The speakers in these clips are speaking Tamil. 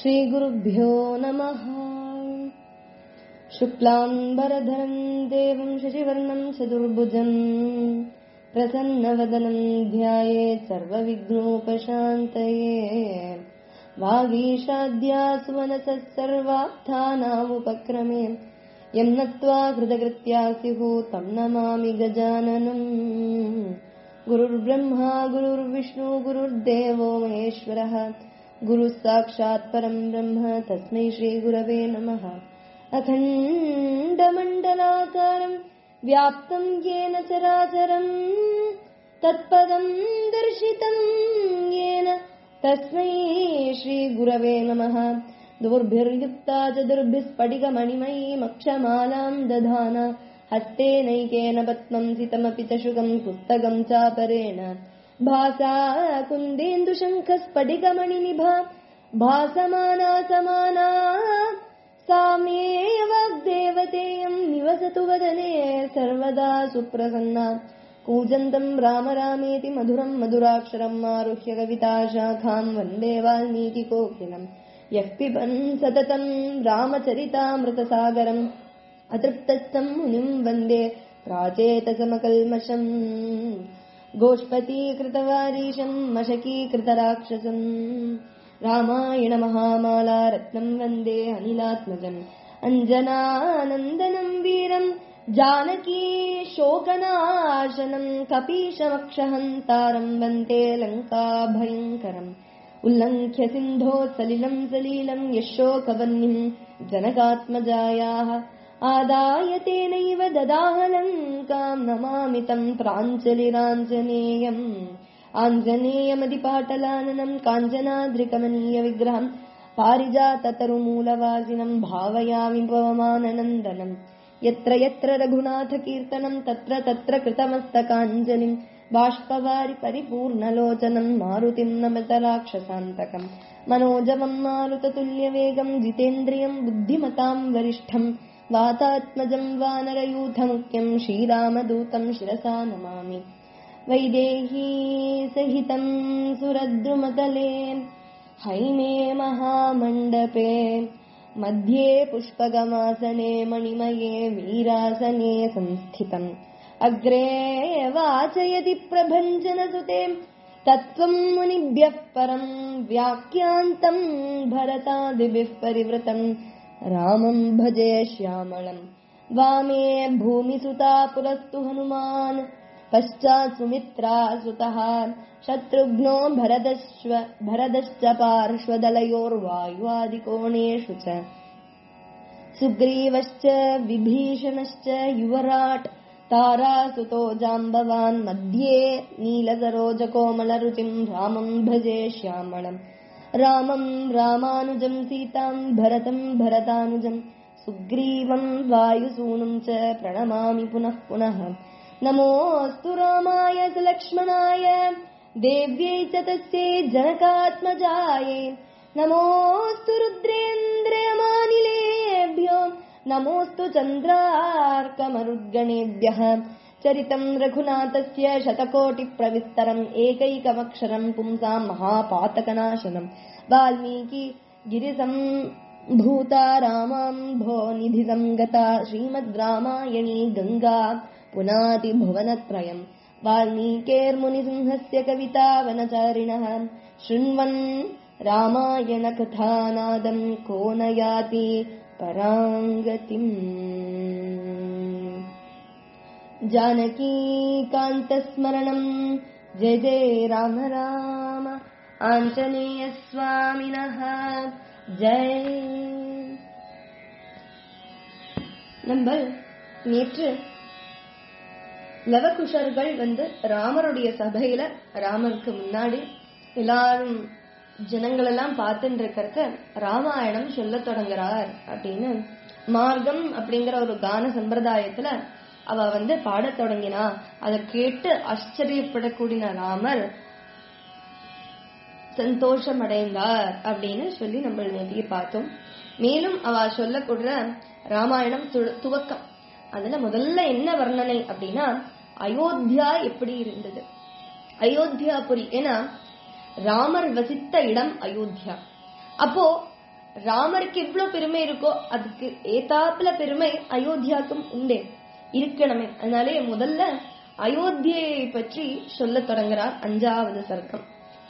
श्रीगुरुभ्यो नमः शुक्लाम्बरधरम् देवम् शशिवर्णम् चतुर्भुजम् प्रसन्नवदनम् ध्यायेत् सर्वविघ्नोपशान्तये वागीशाद्या सुमनसः सर्वार्थानामुपक्रमे यम् नत्वा कृतकृत्या स्युः तम् नमामि गजाननम् गुरुर्ब्रह्मा गुरुर्विष्णु गुरुर्देवो महेश्वरः गुरुः साक्षात् परम् ब्रह्म तस्मै श्रीगुरवे नमः अखण्डमण्डलाकारम् व्याप्तम् येन चराचरम् तत्पदम् दर्शितम् येन तस्मै श्रीगुरवे नमः दुर्भिर्युक्ता चतुर्भिः स्फटिकमणिमयीमक्षमालाम् दधान हस्तेनैकेन पद्मम् सितमपि च शुकम् पुस्तकम् चापरेण भासा कुन्देन्दुशङ्खस्फटिकमणिनिभा भासमाना समाना सा मे वाग्देवतेयम् निवसतु वदने सर्वदा सुप्रसन्ना कूजन्तम् राम रामेति मधुरम् मधुराक्षरम् आरुह्य कविताशाखाम् वन्दे वाल्मीकिकोकिलम् यः पिबन् सततम् रामचरितामृतसागरम् अतृप्तस्थम् मुनिम् वन्दे प्राचेतसमकल्मषम् गोष्पतीकृतवारीशम् मशकीकृतराक्षसम् रामायणमहामाला रत्नम् वन्दे अनिलात्मजम् अञ्जनानन्दनम् वीरम् जानकी शोकनाशनम् कपीशमक्षहन्तारम् वन्दे लङ्काभयङ्करम् उल्लङ्घ्य सिन्धो सलिलम् सलीलम् यशोकवह्निम् जनकात्मजायाः आदाय तेनैव ददाहलङ्काम् नमामि तम् प्राञ्जलिराञ्जनेयम् आञ्जनेयमधिपाटलाननम् काञ्चनाद्रिकमनीयविग्रहम् पारिजाततरुमूलवासिनम् भावयामि पवमाननन्दनम् यत्र यत्र रघुनाथकीर्तनम् तत्र तत्र कृतमस्तकाञ्जलिम् बाष्पवारि परिपूर्णलोचनम् मारुतिम् नमत राक्षसान्तकम् मनोजवम् मारुततुल्यवेगम् जितेन्द्रियम् बुद्धिमताम् वरिष्ठम् वातात्मजम् वानरयूथमुख्यम् श्रीरामदूतम् शिरसा नमामि वैदेही सहितम् सुरद्रुमतले हैमे महामण्डपे मध्ये पुष्पगमासने मणिमये वीरासने संस्थितम् अग्रे वाचयति प्रभञ्जनसुते तत्त्वम् मुनिभ्यः परम् व्याख्यान्तम् भरतादिभिः परिवृतम् रामम् भजे श्यामळम् वामे भूमिसुता पुरस्तु हनुमान् पश्चात् सुमित्रा सुतः शत्रुघ्नो भरदश्व भरदश्च पार्श्वदलयोर्वायुवादिकोणेषु च सुग्रीवश्च विभीषणश्च युवराट् तारासुतो जाम्बवान् मध्ये नीलसरोजकोमलरुचिम् रामम् भजे श्यामळम् रामम् रामानुजम् सीताम् भरतम् भरतानुजम् सुग्रीवम् वायुसूनुम् च प्रणमामि पुनः पुनः नमोऽस्तु रामाय लक्ष्मणाय देव्यै च तस्यै जनकात्मजायै नमोऽस्तु रुद्रेन्द्रयमानिलेभ्यो नमोऽस्तु चन्द्रार्कमरुद्गणेभ्यः चरितम् रघुनाथस्य शतकोटिप्रविस्तरम् एकैकमक्षरम् पुंसाम् महापातकनाशनम् वाल्मीकि गिरिसम् भूता रामाम्भो निधिसम् गता श्रीमद् रामायणी गङ्गा पुनातिभुवनत्रयम् वाल्मीकेर्मुनिसिंहस्य कविता वनचारिणः शृण्वन् रामायणकथानादम् को न याति पराङ्गतिम् जानकीकान्तस्मरणम् जय जय राम राम आञ्जनेयस्वामिनः ஜெய் நம்ம நேற்று லவகுஷர்கள் வந்து ராமருடைய சபையில ராமருக்கு முன்னாடி எல்லாரும் ஜனங்கள் எல்லாம் பார்த்துட்டு இருக்கிறத ராமாயணம் சொல்ல தொடங்குறார் அப்படின்னு மார்க்கம் அப்படிங்கிற ஒரு கான சம்பிரதாயத்துல அவ வந்து பாடத் தொடங்கினா அதை கேட்டு ஆச்சரியப்படக்கூடிய ராமர் சந்தோஷம் அடைந்தார் அப்படின்னு சொல்லி நம்ம நேற்று பார்த்தோம் மேலும் அவ சொல்லக்கூட ராமாயணம் துவக்கம் அதுல முதல்ல என்ன வர்ணனை அப்படின்னா அயோத்தியா எப்படி இருந்தது அயோத்தியாபுரி ஏன்னா ராமர் வசித்த இடம் அயோத்தியா அப்போ ராமருக்கு எவ்வளவு பெருமை இருக்கோ அதுக்கு ஏத்தாப்புல பெருமை அயோத்தியாவுக்கும் உண்டே இருக்கணுமே அதனாலே முதல்ல அயோத்தியை பற்றி சொல்லத் தொடங்குறார் அஞ்சாவது சர்க்கம்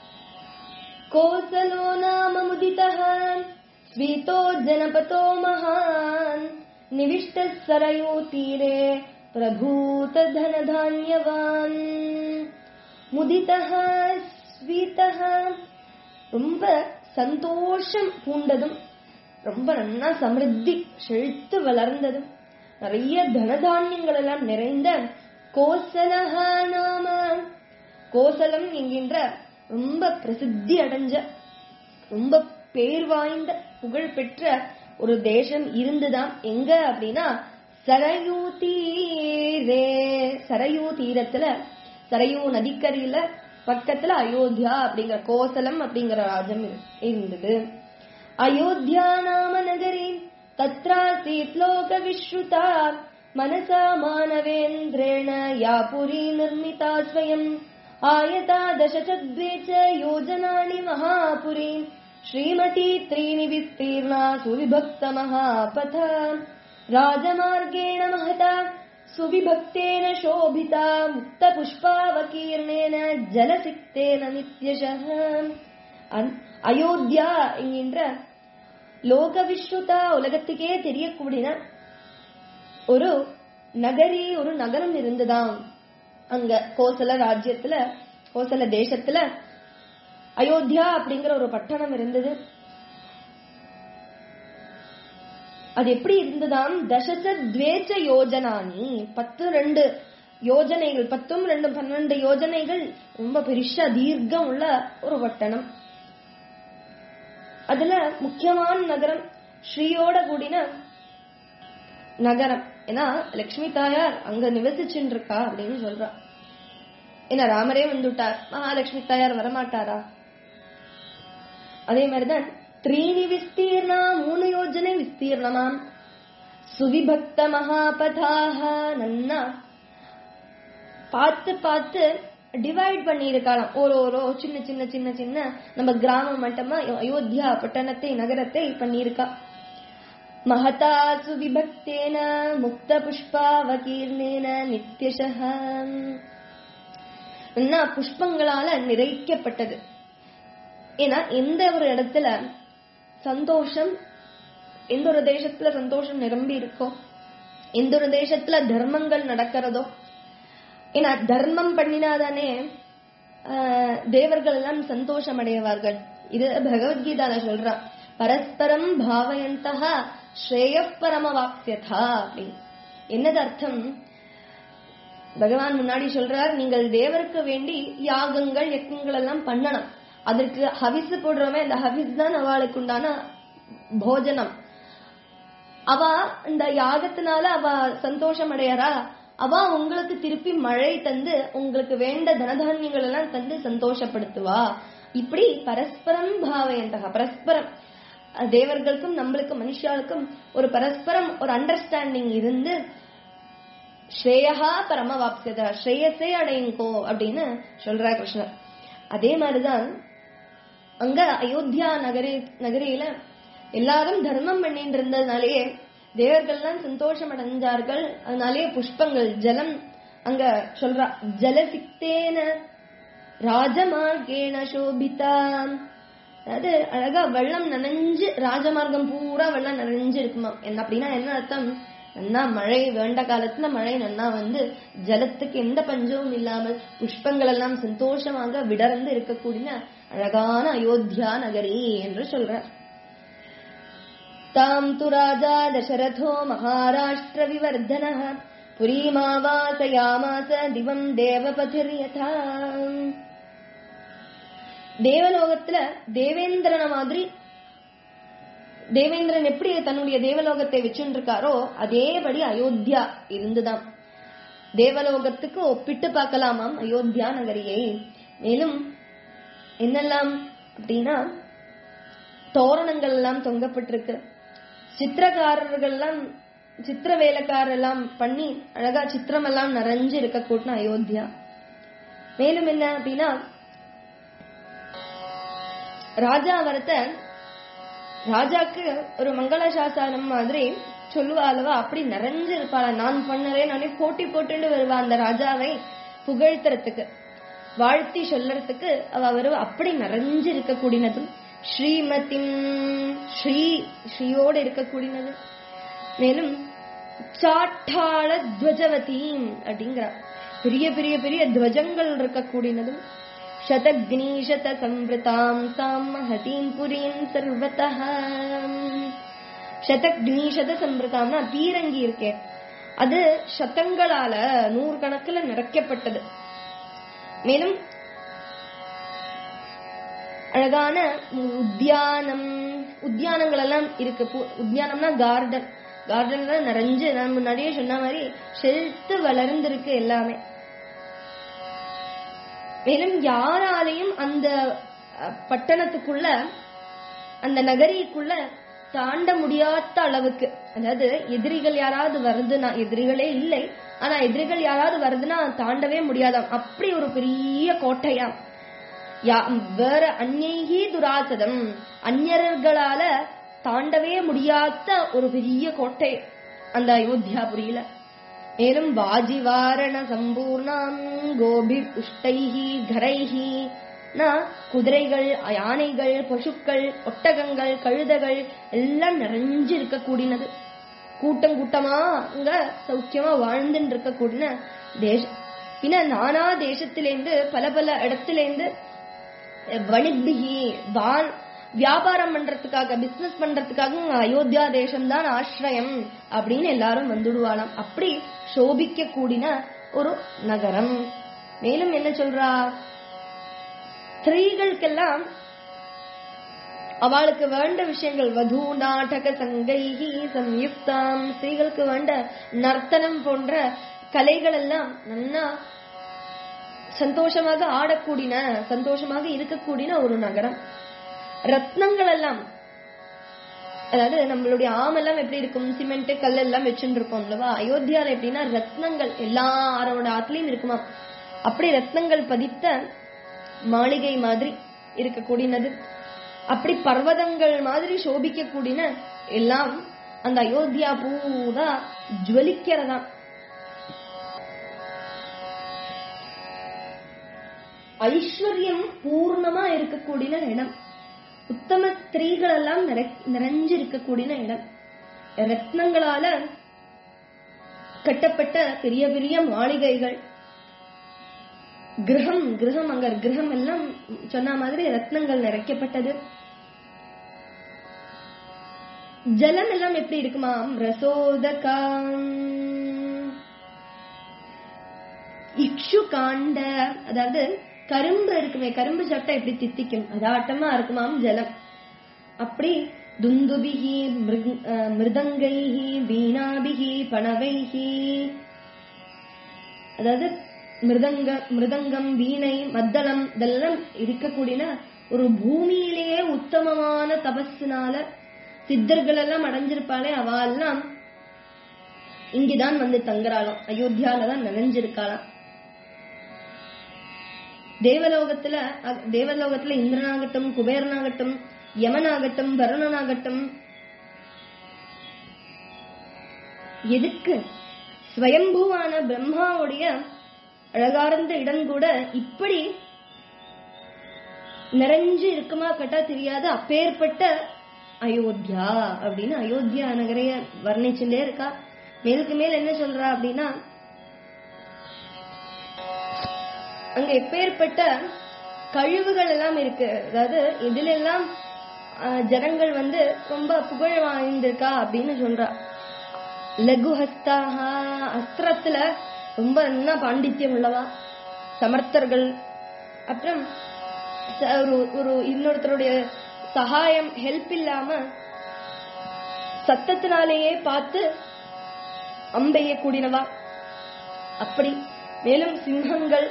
கோசலோ நாம முதிதः ஸ்வீதோ ஜனபதோ மகான் நிவிஷ்ட சரயோ தீரே பிரபூத தனதான்யவான் முதிதः ஸ்வீதः ரொம்ப சந்தோஷம் பூண்டதும் ரொம்ப நன்னா சமிருத்தி செழித்து வளர்ந்ததும் நிறைய தனதானியங்கள் எல்லாம் நிறைந்த கோசலஹா நாம கோசலம் என்கின்ற ரொம்ப பிரசித்தி அடைஞ்ச ரொம்ப பேர் வாய்ந்த புகழ் பெற்ற ஒரு தேசம் இருந்துதான் எங்க அப்படின்னா சரயூ தீரே சரயூ தீரத்துல சரயூ நதிக்கரையில பக்கத்துல அயோத்தியா அப்படிங்கிற கோசலம் அப்படிங்கிற ராஜ்யம் இரு- இருந்தது அயோத்தியா நாம நகரி தத்ராசீத் லோக விஸ்ருதா மனசா மானவேந்திரேண யா புரி நிர்மிதா ஸ்வயம் ஆயதா தசசத்வே ச யோஜனானி மகாபுரி ஸ்ரீமதி த்ரீணி விஸ்தீர்ணா சுவிபக்த மகாபத ராஜமார்கேண மகதா சுவிபக்தேன சோபிதா முக்த புஷ்பாவகீர்ணேன ஜலசிக்தேன நித்யசः அந்- அயோத்தியா என்கின்ற லோக விஸ்ருதா உலகத்துக்கே தெரியக்கூடிய ஒரு நகரி ஒரு நகரம் இருந்துதான் அங்க கோசல ராஜ்யத்துல கோசல தேசத்துல அயோத்தியா அப்படிங்கிற ஒரு பட்டணம் இருந்தது அது எப்படி இருந்ததாம் தசச துவேச்ச யோஜனானி பத்து ரெண்டு யோஜனைகள் பத்தும் ரெண்டு பன்னெண்டு யோஜனைகள் ரொம்ப பெருசா தீர்க்கம் உள்ள ஒரு பட்டணம் அதுல முக்கியமான நகரம் ஸ்ரீயோட கூடின நகரம் ஏன்னா லக்ஷ்மி தாயார் அங்க நிவசிச்சுட்டு இருக்கா அப்படின்னு சொல்றா ஏன்னா ராமரே வந்துட்டார் மகாலட்சுமி தாயார் வரமாட்டாரா அதே மாதிரிதான் த்ரீணி விஸ்தீர்ணா மூணு யோஜனை விஸ்தீர்ணமாம் சுவிபக்த மகாபதாக நன்னா பார்த்து பார்த்து டிவைட் பண்ணியிருக்கலாம் ஒரு ஒரு சின்ன சின்ன சின்ன சின்ன நம்ம கிராமம் மட்டமா அயோத்தியா பட்டணத்தை நகரத்தை பண்ணியிருக்கா மகதா சுவிபக்தேன முக்த புஷ்பாவகீர்ணேன நித்யசः என்ன புஷ்பங்களால நிறைக்கப்பட்டது ஏன்னா எந்த ஒரு இடத்துல சந்தோஷம் எந்த ஒரு தேசத்துல சந்தோஷம் நிரம்பி இருக்கோ எந்த ஒரு தேசத்துல தர்மங்கள் நடக்கிறதோ ஏன்னா தர்மம் பண்ணினாதானே ஆஹ், தேவர்கள் எல்லாம் சந்தோஷம் அடைவார்கள் இது பகவத்கீதால சொல்றா பரஸ்பரம் பாவயந்தா ஸ்ரேய பரமவாக்சியதா அப்படின்னு என்னது அர்த்தம் பகவான் முன்னாடி சொல்றார் நீங்கள் தேவருக்கு வேண்டி யாகங்கள் யக்ஞங்கள் எல்லாம் பண்ணணும் அதற்கு ஹவிஸ் போடுறோமே அந்த ஹவிஸ் தான் அவளுக்கு உண்டான போஜனம் அவ இந்த யாகத்தினால அவ சந்தோஷம் அடையறா அவ உங்களுக்கு திருப்பி மழை தந்து உங்களுக்கு வேண்ட தனதானியங்கள் எல்லாம் தந்து சந்தோஷப்படுத்துவா இப்படி பரஸ்பரம் பாவயந்தக பரஸ்பரம் அஹ் தேவர்களுக்கும் நம்மளுக்கும் மனுஷாளுக்கும் ஒரு பரஸ்பரம் ஒரு அண்டர்ஸ்டாண்டிங் இருந்து ஸ்ரேயா பரமவாப்சியதா ஸ்ரேயஸே அடையுங்கோ அப்படின்னு சொல்றா கிருஷ்ணர் அதே மாதிரிதான் அங்க அயோத்தியா நகரி நகரியில எல்லாரும் தர்மம் பண்ணிட்டு இருந்ததுனாலேயே தேவர்கள்லாம் சந்தோஷம் அடைஞ்சார்கள் அதனாலேயே புஷ்பங்கள் ஜலம் அங்க சொல்றா ஜலசிக்தேன ராஜமார்கேண சோபிதா அதாவது அழகா வெள்ளம் நனைஞ்சு ராஜமார்க்கம் பூரா வெள்ளம் நனைஞ்சு இருக்குமா என்ன அப்படின்னா என்ன அர்த்தம் நன்னா மழை வேண்ட காலத்துல மழை நன்னா வந்து ஜலத்துக்கு எந்த பஞ்சமும் இல்லாமல் புஷ்பங்கள் எல்லாம் சந்தோஷமாக விடர்ந்து இருக்கக்கூடிய அழகான அயோத்தியா நகரி என்று சொல்றார் தாம் து ராஜா தசரதோ மகாராஷ்டிர விவர்தன புரீமாவாசயாமாச திவம் தேவபதிர்யதா தேவலோகத்துல தேவேந்திரன மாதிரி தேவேந்திரன் எப்படி தன்னுடைய தேவலோகத்தை வச்சுட்டு இருக்காரோ அதேபடி அயோத்தியா இருந்துதான் தேவலோகத்துக்கு ஒப்பிட்டு பார்க்கலாமாம் அயோத்தியா நகரியை மேலும் என்னெல்லாம் அப்படின்னா தோரணங்கள் எல்லாம் தொங்கப்பட்டிருக்கு சித்திரக்காரர்கள் எல்லாம் சித்திர வேலைக்காரர் எல்லாம் பண்ணி அழகா சித்திரம் எல்லாம் நிறைஞ்சு இருக்கக்கூட்ட அயோத்தியா மேலும் என்ன அப்படின்னா ராஜா வரத்த ராஜாக்கு ஒரு மங்கள சாசனம் மாதிரி சொல்லுவா அல்லவா அப்படி நிறைஞ்சு இருப்பாளா நான் பண்ணறேன் நானே போட்டி போட்டுட்டு வருவா அந்த ராஜாவை புகழ்த்துறதுக்கு வாழ்த்தி சொல்லறதுக்கு அவ வருவா அப்படி நிறைஞ்சு இருக்கக்கூடியனதும் ஸ்ரீமதிம் ஸ்ரீ ஸ்ரீயோடு இருக்கக்கூடியது மேலும் சாட்டாள துவஜவதீம் அப்படிங்கிற பெரிய பெரிய பெரிய துவஜங்கள் இருக்கக்கூடியதும் சதக்னி சத சம்பிரதாம் தாம் மகதீம் புரீம் சர்வதா சதக்னி சத சம்பிரதாம்னா பீரங்கி இருக்கே அது சதங்களால நூறு கணக்குல நிறைக்கப்பட்டது மேலும் அழகான உத்தியானம் உத்தியானங்கள் எல்லாம் இருக்கு பூ- உத்தியானம்னா கார்டன் கார்டன்ல நிறைஞ்சு நான் முன்னாடியே சொன்ன மாதிரி செழித்து வளர்ந்திருக்கு எல்லாமே மேலும் யாராலையும் அந்த அஹ், பட்டணத்துக்குள்ள அந்த நகரிக்குள்ள தாண்ட முடியாத அளவுக்கு அதாவது எதிரிகள் யாராவது வருதுன்னா எதிரிகளே இல்லை ஆனா எதிரிகள் யாராவது வருதுன்னா தாண்டவே முடியாதாம் அப்படி ஒரு பெரிய கோட்டையாம் யா- வேற அந்நேகி துராசதம் அந்நியர்களால தாண்டவே முடியாத ஒரு பெரிய கோட்டை அந்த அயோத்தியாபுரியில மேலும் வாஜிவாரண சம்பூர்ணாம் கோபி புஷ்டைஹி கரைஹி நான் குதிரைகள் யானைகள் பசுக்கள் ஒட்டகங்கள் கழுதைகள் எல்லாம் நிறைஞ்சு இருக்கக்கூடியது கூட்டம் கூட்டமா அங்க சௌக்கியமா வாழ்ந்துட்டு இருக்கக்கூடிய தேசம் பின்ன நானா தேசத்திலேருந்து பல பல இடத்திலேருந்து வணிபிகி வான் வியாபாரம் பண்றதுக்காக பிசினஸ் பண்றதுக்காக அயோத்தியா தேசம் தான் ஆசிரயம் அப்படின்னு எல்லாரும் வந்துடுவாளாம் அப்படி சோபிக்க கூடின ஒரு நகரம் மேலும் என்ன சொல்றா ஸ்திரீகளுக்கெல்லாம் அவளுக்கு வேண்ட விஷயங்கள் வது நாடக சங்கைகி சம்யுக்தாம் ஸ்திரீகளுக்கு வேண்ட நர்த்தனம் போன்ற கலைகள் எல்லாம் நன்னா சந்தோஷமாக ஆடக்கூடின சந்தோஷமாக இருக்கக்கூடின ஒரு நகரம் ரத்னங்கள் எல்லாம் அதாவது நம்மளுடைய ஆமெல்லாம் எப்படி இருக்கும் சிமெண்ட் கல் எல்லாம் வச்சுட்டு இருக்கோம் அல்லவா அயோத்தியால எப்படின்னா ரத்னங்கள் எல்லாரோட ஆத்துலயும் இருக்குமா அப்படி ரத்னங்கள் பதித்த மாளிகை மாதிரி இருக்கக்கூடியது அப்படி பர்வதங்கள் மாதிரி சோபிக்க கூடின எல்லாம் அந்த அயோத்தியா பூரா ஜுவலிக்கிறதாம் ஐஸ்வர்யம் பூர்ணமா இருக்கக்கூடிய இடம் உத்தம ஸ்திரீகள் எல்லாம் நிறைஞ்சு இருக்கக்கூடிய இடம் ரத்னங்களால கட்டப்பட்ட பெரிய பெரிய மாளிகைகள் கிரகம் கிரகம் அங்க கிரகம் எல்லாம் சொன்ன மாதிரி ரத்னங்கள் நிறைக்கப்பட்டது ஜலம் எல்லாம் எப்படி இருக்குமாம் ரசோதகாம் இக்ஷு காண்ட அதாவது கரும்பு இருக்குமே கரும்பு சட்டை எப்படி தித்திக்கும் அதாட்டமா இருக்குமாம் ஜலம் அப்படி துந்துபிகி மிருக்- அஹ் மிருதங்கைஹி வீணாபிகி பணவைஹி அதாவது மிருதங்க மிருதங்கம் வீணை மத்தளம் இதெல்லாம் இருக்கக்கூடிய ஒரு பூமியிலேயே உத்தமமான தபஸ்னால சித்தர்கள் எல்லாம் அடைஞ்சிருப்பாளே அவெல்லாம் இங்கதான் வந்து தங்குறாளாம் அயோத்தியால தான் நினைஞ்சிருக்காளாம் தேவலோகத்துல அ- தேவலோகத்துல இந்திரனாகட்டும் குபேரனாகட்டும் யமனாகட்டும் வருணனாகட்டும் எதுக்கு ஸ்வயம்புவான பிரம்மாவுடைய அழகார்ந்த இடம் கூட இப்படி நிறைஞ்சு இருக்குமா கேட்டா தெரியாது அப்பேற்பட்ட அயோத்தியா அப்படின்னு அயோத்தியா நகரைய வர்ணிச்சுட்டே இருக்கா மேலுக்கு மேல் என்ன சொல்றா அப்படின்னா அங்க எப்பேற்பட்ட கழிவுகள் எல்லாம் இருக்கு அதாவது இதுல எல்லாம் ஆஹ், ஜனங்கள் வந்து ரொம்ப புகழ் வாய்ந்திருக்கா அப்படின்னு சொல்றா லகு ஹஸ்தாஹா அஸ்திரத்துல ரொம்ப என்ன பாண்டித்யம் உள்ளவா சமர்த்தர்கள் அப்புறம் ச- ஒரு ஒரு இன்னொருத்தருடைய சகாயம் ஹெல்ப் இல்லாம சத்தத்தினாலேயே பார்த்து அம்பெய்ய கூடினவா அப்படி மேலும் சிங்கங்கள்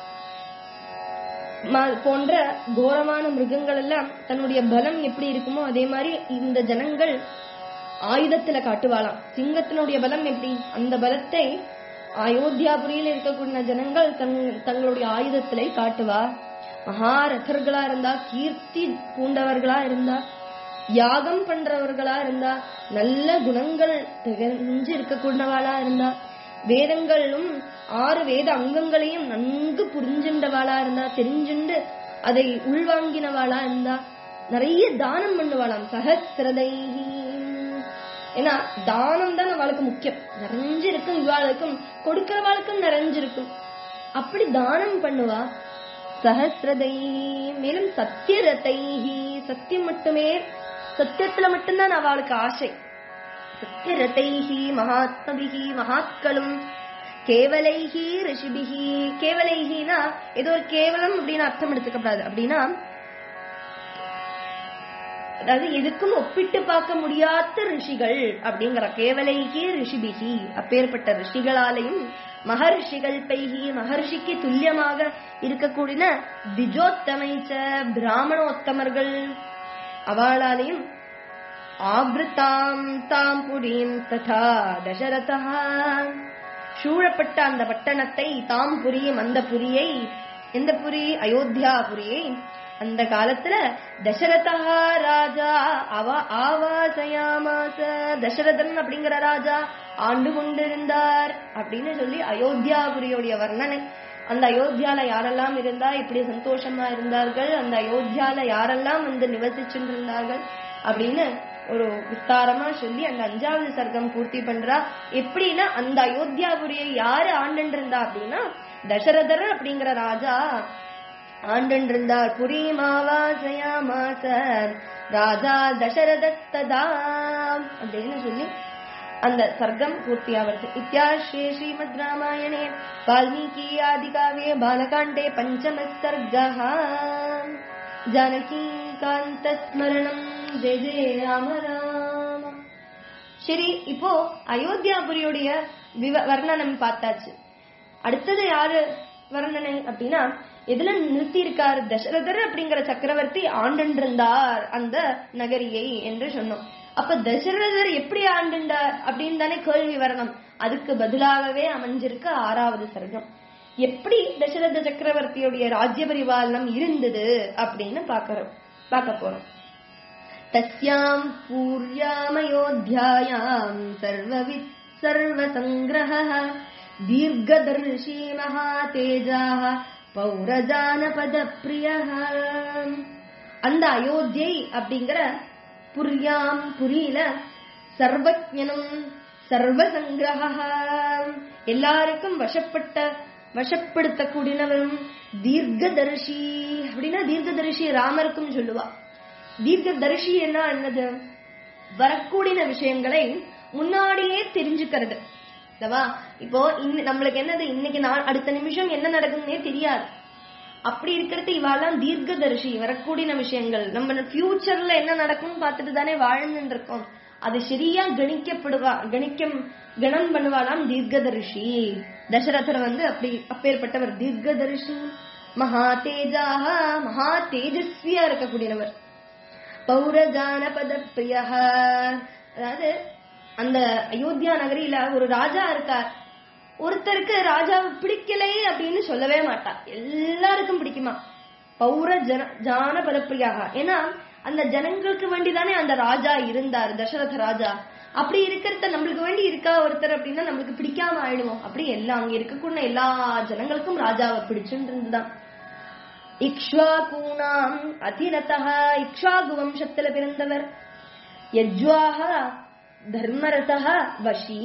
மா- போன்ற கோரமான மிருகங்கள் எல்லாம் தன்னுடைய பலம் எப்படி இருக்குமோ அதே மாதிரி இந்த ஜனங்கள் ஆயுதத்துல காட்டுவாளாம் சிங்கத்தினுடைய பலம் எப்படி அந்த பலத்தை அயோத்தியாபுரியில் இருக்கக்கூடிய ஜனங்கள் தங் தங்களுடைய ஆயுதத்திலே காட்டுவா மகாரதர்களா இருந்தா கீர்த்தி பூண்டவர்களா இருந்தா யாகம் பண்றவர்களா இருந்தா நல்ல குணங்கள் திகழ்ந்து இருக்கக்கூடியவாளா இருந்தா வேதங்களும் ஆறு வேத அங்கங்களையும் நன்கு புரிஞ்சின்றவாளா இருந்தா தெரிஞ்சுண்டு அதை உள்வாங்கினவாளா இருந்தா நிறைய தானம் பண்ணுவாளாம் சகசிரதைஹி ஏன்னா தானம் தான் அவளுக்கு முக்கியம் நிறைஞ்சிருக்கும் இவாளுக்கும் கொடுக்கிறவாளுக்கும் நிறைஞ்சிருக்கும் அப்படி தானம் பண்ணுவா சஹசிரதை மேலும் சத்தியரதைஹி சத்தியம் மட்டுமே சத்தியத்துல மட்டும்தான் அவளுக்கு ஆசை சத்தியரதைஹி மகாத்மபிகி மகாத்களும் கேவலைஹி ரிஷிபிகி கேவலைஹினா ஏதோ ஒரு கேவலம் அப்படின்னு அர்த்தம் எடுத்துக்கப்படாது அப்படின்னா அதாவது எதுக்கும் ஒப்பிட்டு பார்க்க முடியாத ரிஷிகள் அப்படிங்கிற கேவலைகி ரிஷிபிகி அப்பேற்பட்ட ரிஷிகளாலையும் மகர்ஷிகள் பைகி மகர்ஷிக்கு துல்லியமாக இருக்கக்கூடிய திஜோத்தமைச்ச பிராமணோத்தமர்கள் அவளாலையும் ஆபிருத்தாம் தாம் புரீம் ததா தசரதா சூழப்பட்ட அந்த பட்டணத்தை தாம் புரியும் அந்த புரியை எந்த புரி அயோத்தியா புரியை அந்த காலத்துல தசரதா ராஜா அவ ஆவாசயாமாச தசரதன் அப்படிங்கிற ராஜா ஆண்டு கொண்டிருந்தார் அப்படின்னு சொல்லி அயோத்தியாபுரியுடைய வர்ணனை அந்த அயோத்தியால யாரெல்லாம் இருந்தா இப்படி சந்தோஷமா இருந்தார்கள் அந்த அயோத்தியால யாரெல்லாம் வந்து நிவசிச்சுட்டு இருந்தார்கள் அப்படின்னு ஒரு விஸ்தாரமா சொல்லி அந்த அஞ்சாவது சர்க்கம் பூர்த்தி பண்றா எப்படின்னா அந்த அயோத்தியாபுரியை யாரு ஆண்டு இருந்தா அப்படின்னா தசரதர் அப்படிங்கிற ராஜா ஆண்டு இருந்தார் புரிமாவாசயாமாச ராஜா தசரதத்ததா அப்படின்னு சொல்லி அந்த சர்க்கம் பூர்த்தியாவது இத்தியாஸ்ரே ஸ்ரீமத் ராமாயணே வால்மீகி ஆதிகாவே பாலகாண்டே பஞ்சம சர்கः ஜானகி காந்த ஸ்மரணம் ஜெய ஜெய ராம ராம சரி இப்போ அயோத்தியாபுரியுடைய விவ- வர்ணனம் பார்த்தாச்சு அடுத்தது யாரு வர்ணனை அப்படின்னா எதுல நிறுத்தி இருக்கார் தசரதர் அப்படிங்கிற சக்கரவர்த்தி ஆண்டிருந்தார் அந்த நகரியை என்று சொன்னோம் அப்ப தசரதர் எப்படி ஆண்டுண்டார் அப்படின்னு தானே கேள்வி வரணும் அதுக்கு பதிலாகவே அமைஞ்சிருக்கு ஆறாவது சர்க்கம் எப்படி தசரத சக்கரவர்த்தியுடைய ராஜ்ய பரிபாலனம் இருந்தது அப்படின்னு பாக்கிறோம் பார்க்க போறோம் तस्याम् पूर्यामयोध्यायाम् सर्ववित् सर्वसङ्ग्रहः दीर्घदर्शी महातेजाः பௌரஜானபதப்பிரியः அந்த அயோத்தியை அப்படிங்கிற புரியாம் புரியில சர்வஜனும் சர்வசங்கிரக எல்லாருக்கும் வசப்பட்ட வசப்படுத்தக்கூடியவரும் தீர்க்கதரிசி அப்படின்னா தீர்க்கதரிசி ராமருக்கும் சொல்லுவா தீர்க்கதரிசி என்ன என்னது வரக்கூடிய விஷயங்களை முன்னாடியே தெரிஞ்சுக்கிறது இல்லவா இப்போ இன்ன- நம்மளுக்கு என்னது இன்னைக்கு நான் அடுத்த நிமிஷம் என்ன நடக்குதுன்னே தெரியாது அப்படி இருக்கிறது இவாலாம் தீர்க்கதரிசி வரக்கூடிய விஷயங்கள் நம்ம ஃபியூச்சர்ல என்ன நடக்கும்னு பார்த்துட்டு தானே வாழ்ந்துட்டு இருக்கோம் அது சரியா கணிக்கப்படுவா கணிக்கம் கணம் பண்ணுவாளாம் தீர்க்கதரிசி தசரதர் வந்து அப்படி அப்பேற்பட்டவர் தீர்க்கதரிசி மகா தேஜாக மகா தேஜஸ்வியா இருக்கக்கூடியவர் பௌரஜானபத பிரியா அதாவது அந்த அயோத்தியா நகரில ஒரு ராஜா இருக்கார் ஒருத்தருக்கு ராஜாவை பிடிக்கலை அப்படின்னு சொல்லவே மாட்டா எல்லாருக்கும் பிடிக்குமா பௌர ஜன ஜானபத பிரியாக ஏன்னா அந்த ஜனங்களுக்கு வேண்டிதானே அந்த ராஜா இருந்தார் தசரத ராஜா அப்படி இருக்கிறத நம்மளுக்கு வேண்டி இருக்கா ஒருத்தர் அப்படின்னா நம்மளுக்கு பிடிக்காம ஆயிடுவோம் அப்படி எல்லாம் அங்க இருக்கக்கூடிய எல்லா ஜனங்களுக்கும் ராஜாவை பிடிச்சுட்டு இருந்துதான் இக்ஷ்வாகூனாம் அதிரதः இக்ஷ்வாகு வம்சத்துல பிறந்தவர் யஜ்வாக தர்மரதः வஷி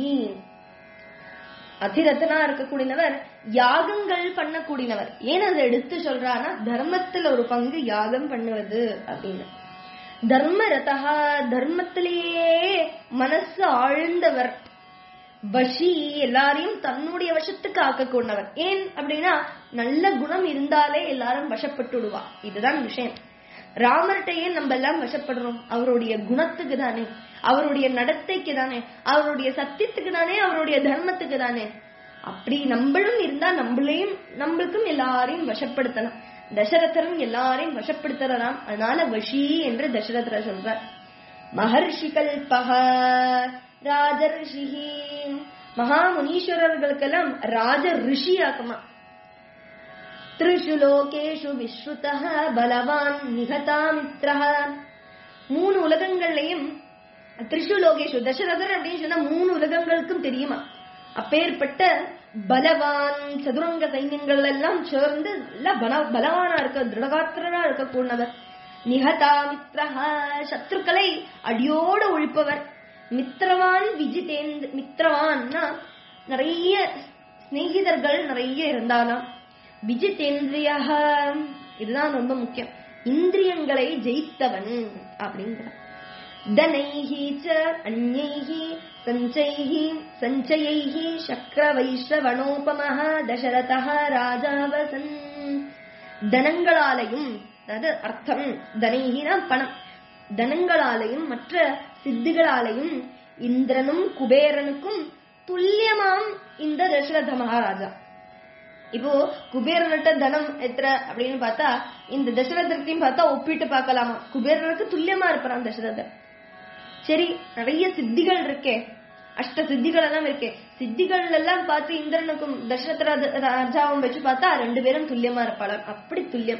அதிரதனா இருக்கக்கூடியவர் யாகங்கள் பண்ணக்கூடியவர் ஏன் அதை எடுத்து சொல்றான்னா தர்மத்துல ஒரு பங்கு யாகம் பண்ணுவது அப்படின்னு தர்மரதா தர்மத்திலேயே மனசு ஆழ்ந்தவர் வஷி எல்லாரையும் தன்னுடைய வசத்துக்கு ஆக்கக்கூடியவர் ஏன் அப்படின்னா நல்ல குணம் இருந்தாலே எல்லாரும் வசப்பட்டு விடுவா இதுதான் விஷயம் ராமர்கிட்ட ஏன் நம்ம எல்லாம் வசப்படுறோம் அவருடைய குணத்துக்கு தானே அவருடைய நடத்தைக்கு தானே அவருடைய சத்தியத்துக்கு தானே அவருடைய தர்மத்துக்கு தானே அப்படி நம்மளும் இருந்தா நம்மளையும் நம்மளுக்கும் எல்லாரையும் வசப்படுத்தலாம் தசரதரும் எல்லாரையும் வசப்படுத்துறாராம் அதனால வஷி என்று தசரதர் சொல்றார் மகர்ஷிகல்பக ராஜர்ஷிஹி மகா முனீஸ்வரர்களுக்கெல்லாம் ராஜ ரிஷி ஆக்குமா त्रिषु लोकेषु विश्रुतः बलवान् निहतामित्रः மூணு உலகங்கள்லயும் திரிஷு லோகேஷு தசரதர் அப்படின்னு சொன்னா மூணு உலகங்களுக்கும் தெரியுமா அப்பேற்பட்ட பலவான் சதுரங்க சைன்யங்கள் எல்லாம் சேர்ந்து எல்லாம் பல பலவானா இருக்க திருடகாத்திரனா இருக்க கூடவர் நிகதா மித்ரஹா சத்ருக்களை அடியோடு ஒழிப்பவர் மித்ரவான் விஜிதேந்த் மித்ரவான்னா நிறைய சிநேகிதர்கள் நிறைய இருந்தாலாம் விஜிதேந்திரியா இதுதான் ரொம்ப முக்கியம் இந்திரியங்களை ஜெயித்தவன் அப்படிங்கிற धनैः च अन्यैः सञ्चैः सञ्चयैः शक्रवैश्रवणोपमः दशरथः ராஜாவசன் தனங்களாலையும் அதாவது அர்த்தம் தனைகினா பணம் தனங்களாலையும் மற்ற சித்திகளாலையும் இந்திரனும் குபேரனுக்கும் துல்லியமாம் இந்த தசரத மகாராஜா இப்போ குபேரன்கிட்ட தனம் எத்திர அப்படின்னு பார்த்தா இந்த தசரதத்தையும் பார்த்தா ஒப்பிட்டு பார்க்கலாமா குபேரனுக்கு துல்லியமா இருப்பான் தசரதர் சரி நிறைய சித்திகள் இருக்கே அஷ்ட சித்திகள் எல்லாம் இருக்கே சித்திகள் எல்லாம் பார்த்து இந்திரனுக்கும் தசரத ராஜ- ராஜாவும் வச்சு பார்த்தா ரெண்டு பேரும் துல்லியமா இருப்பாளாம் அப்படி துல்லியம்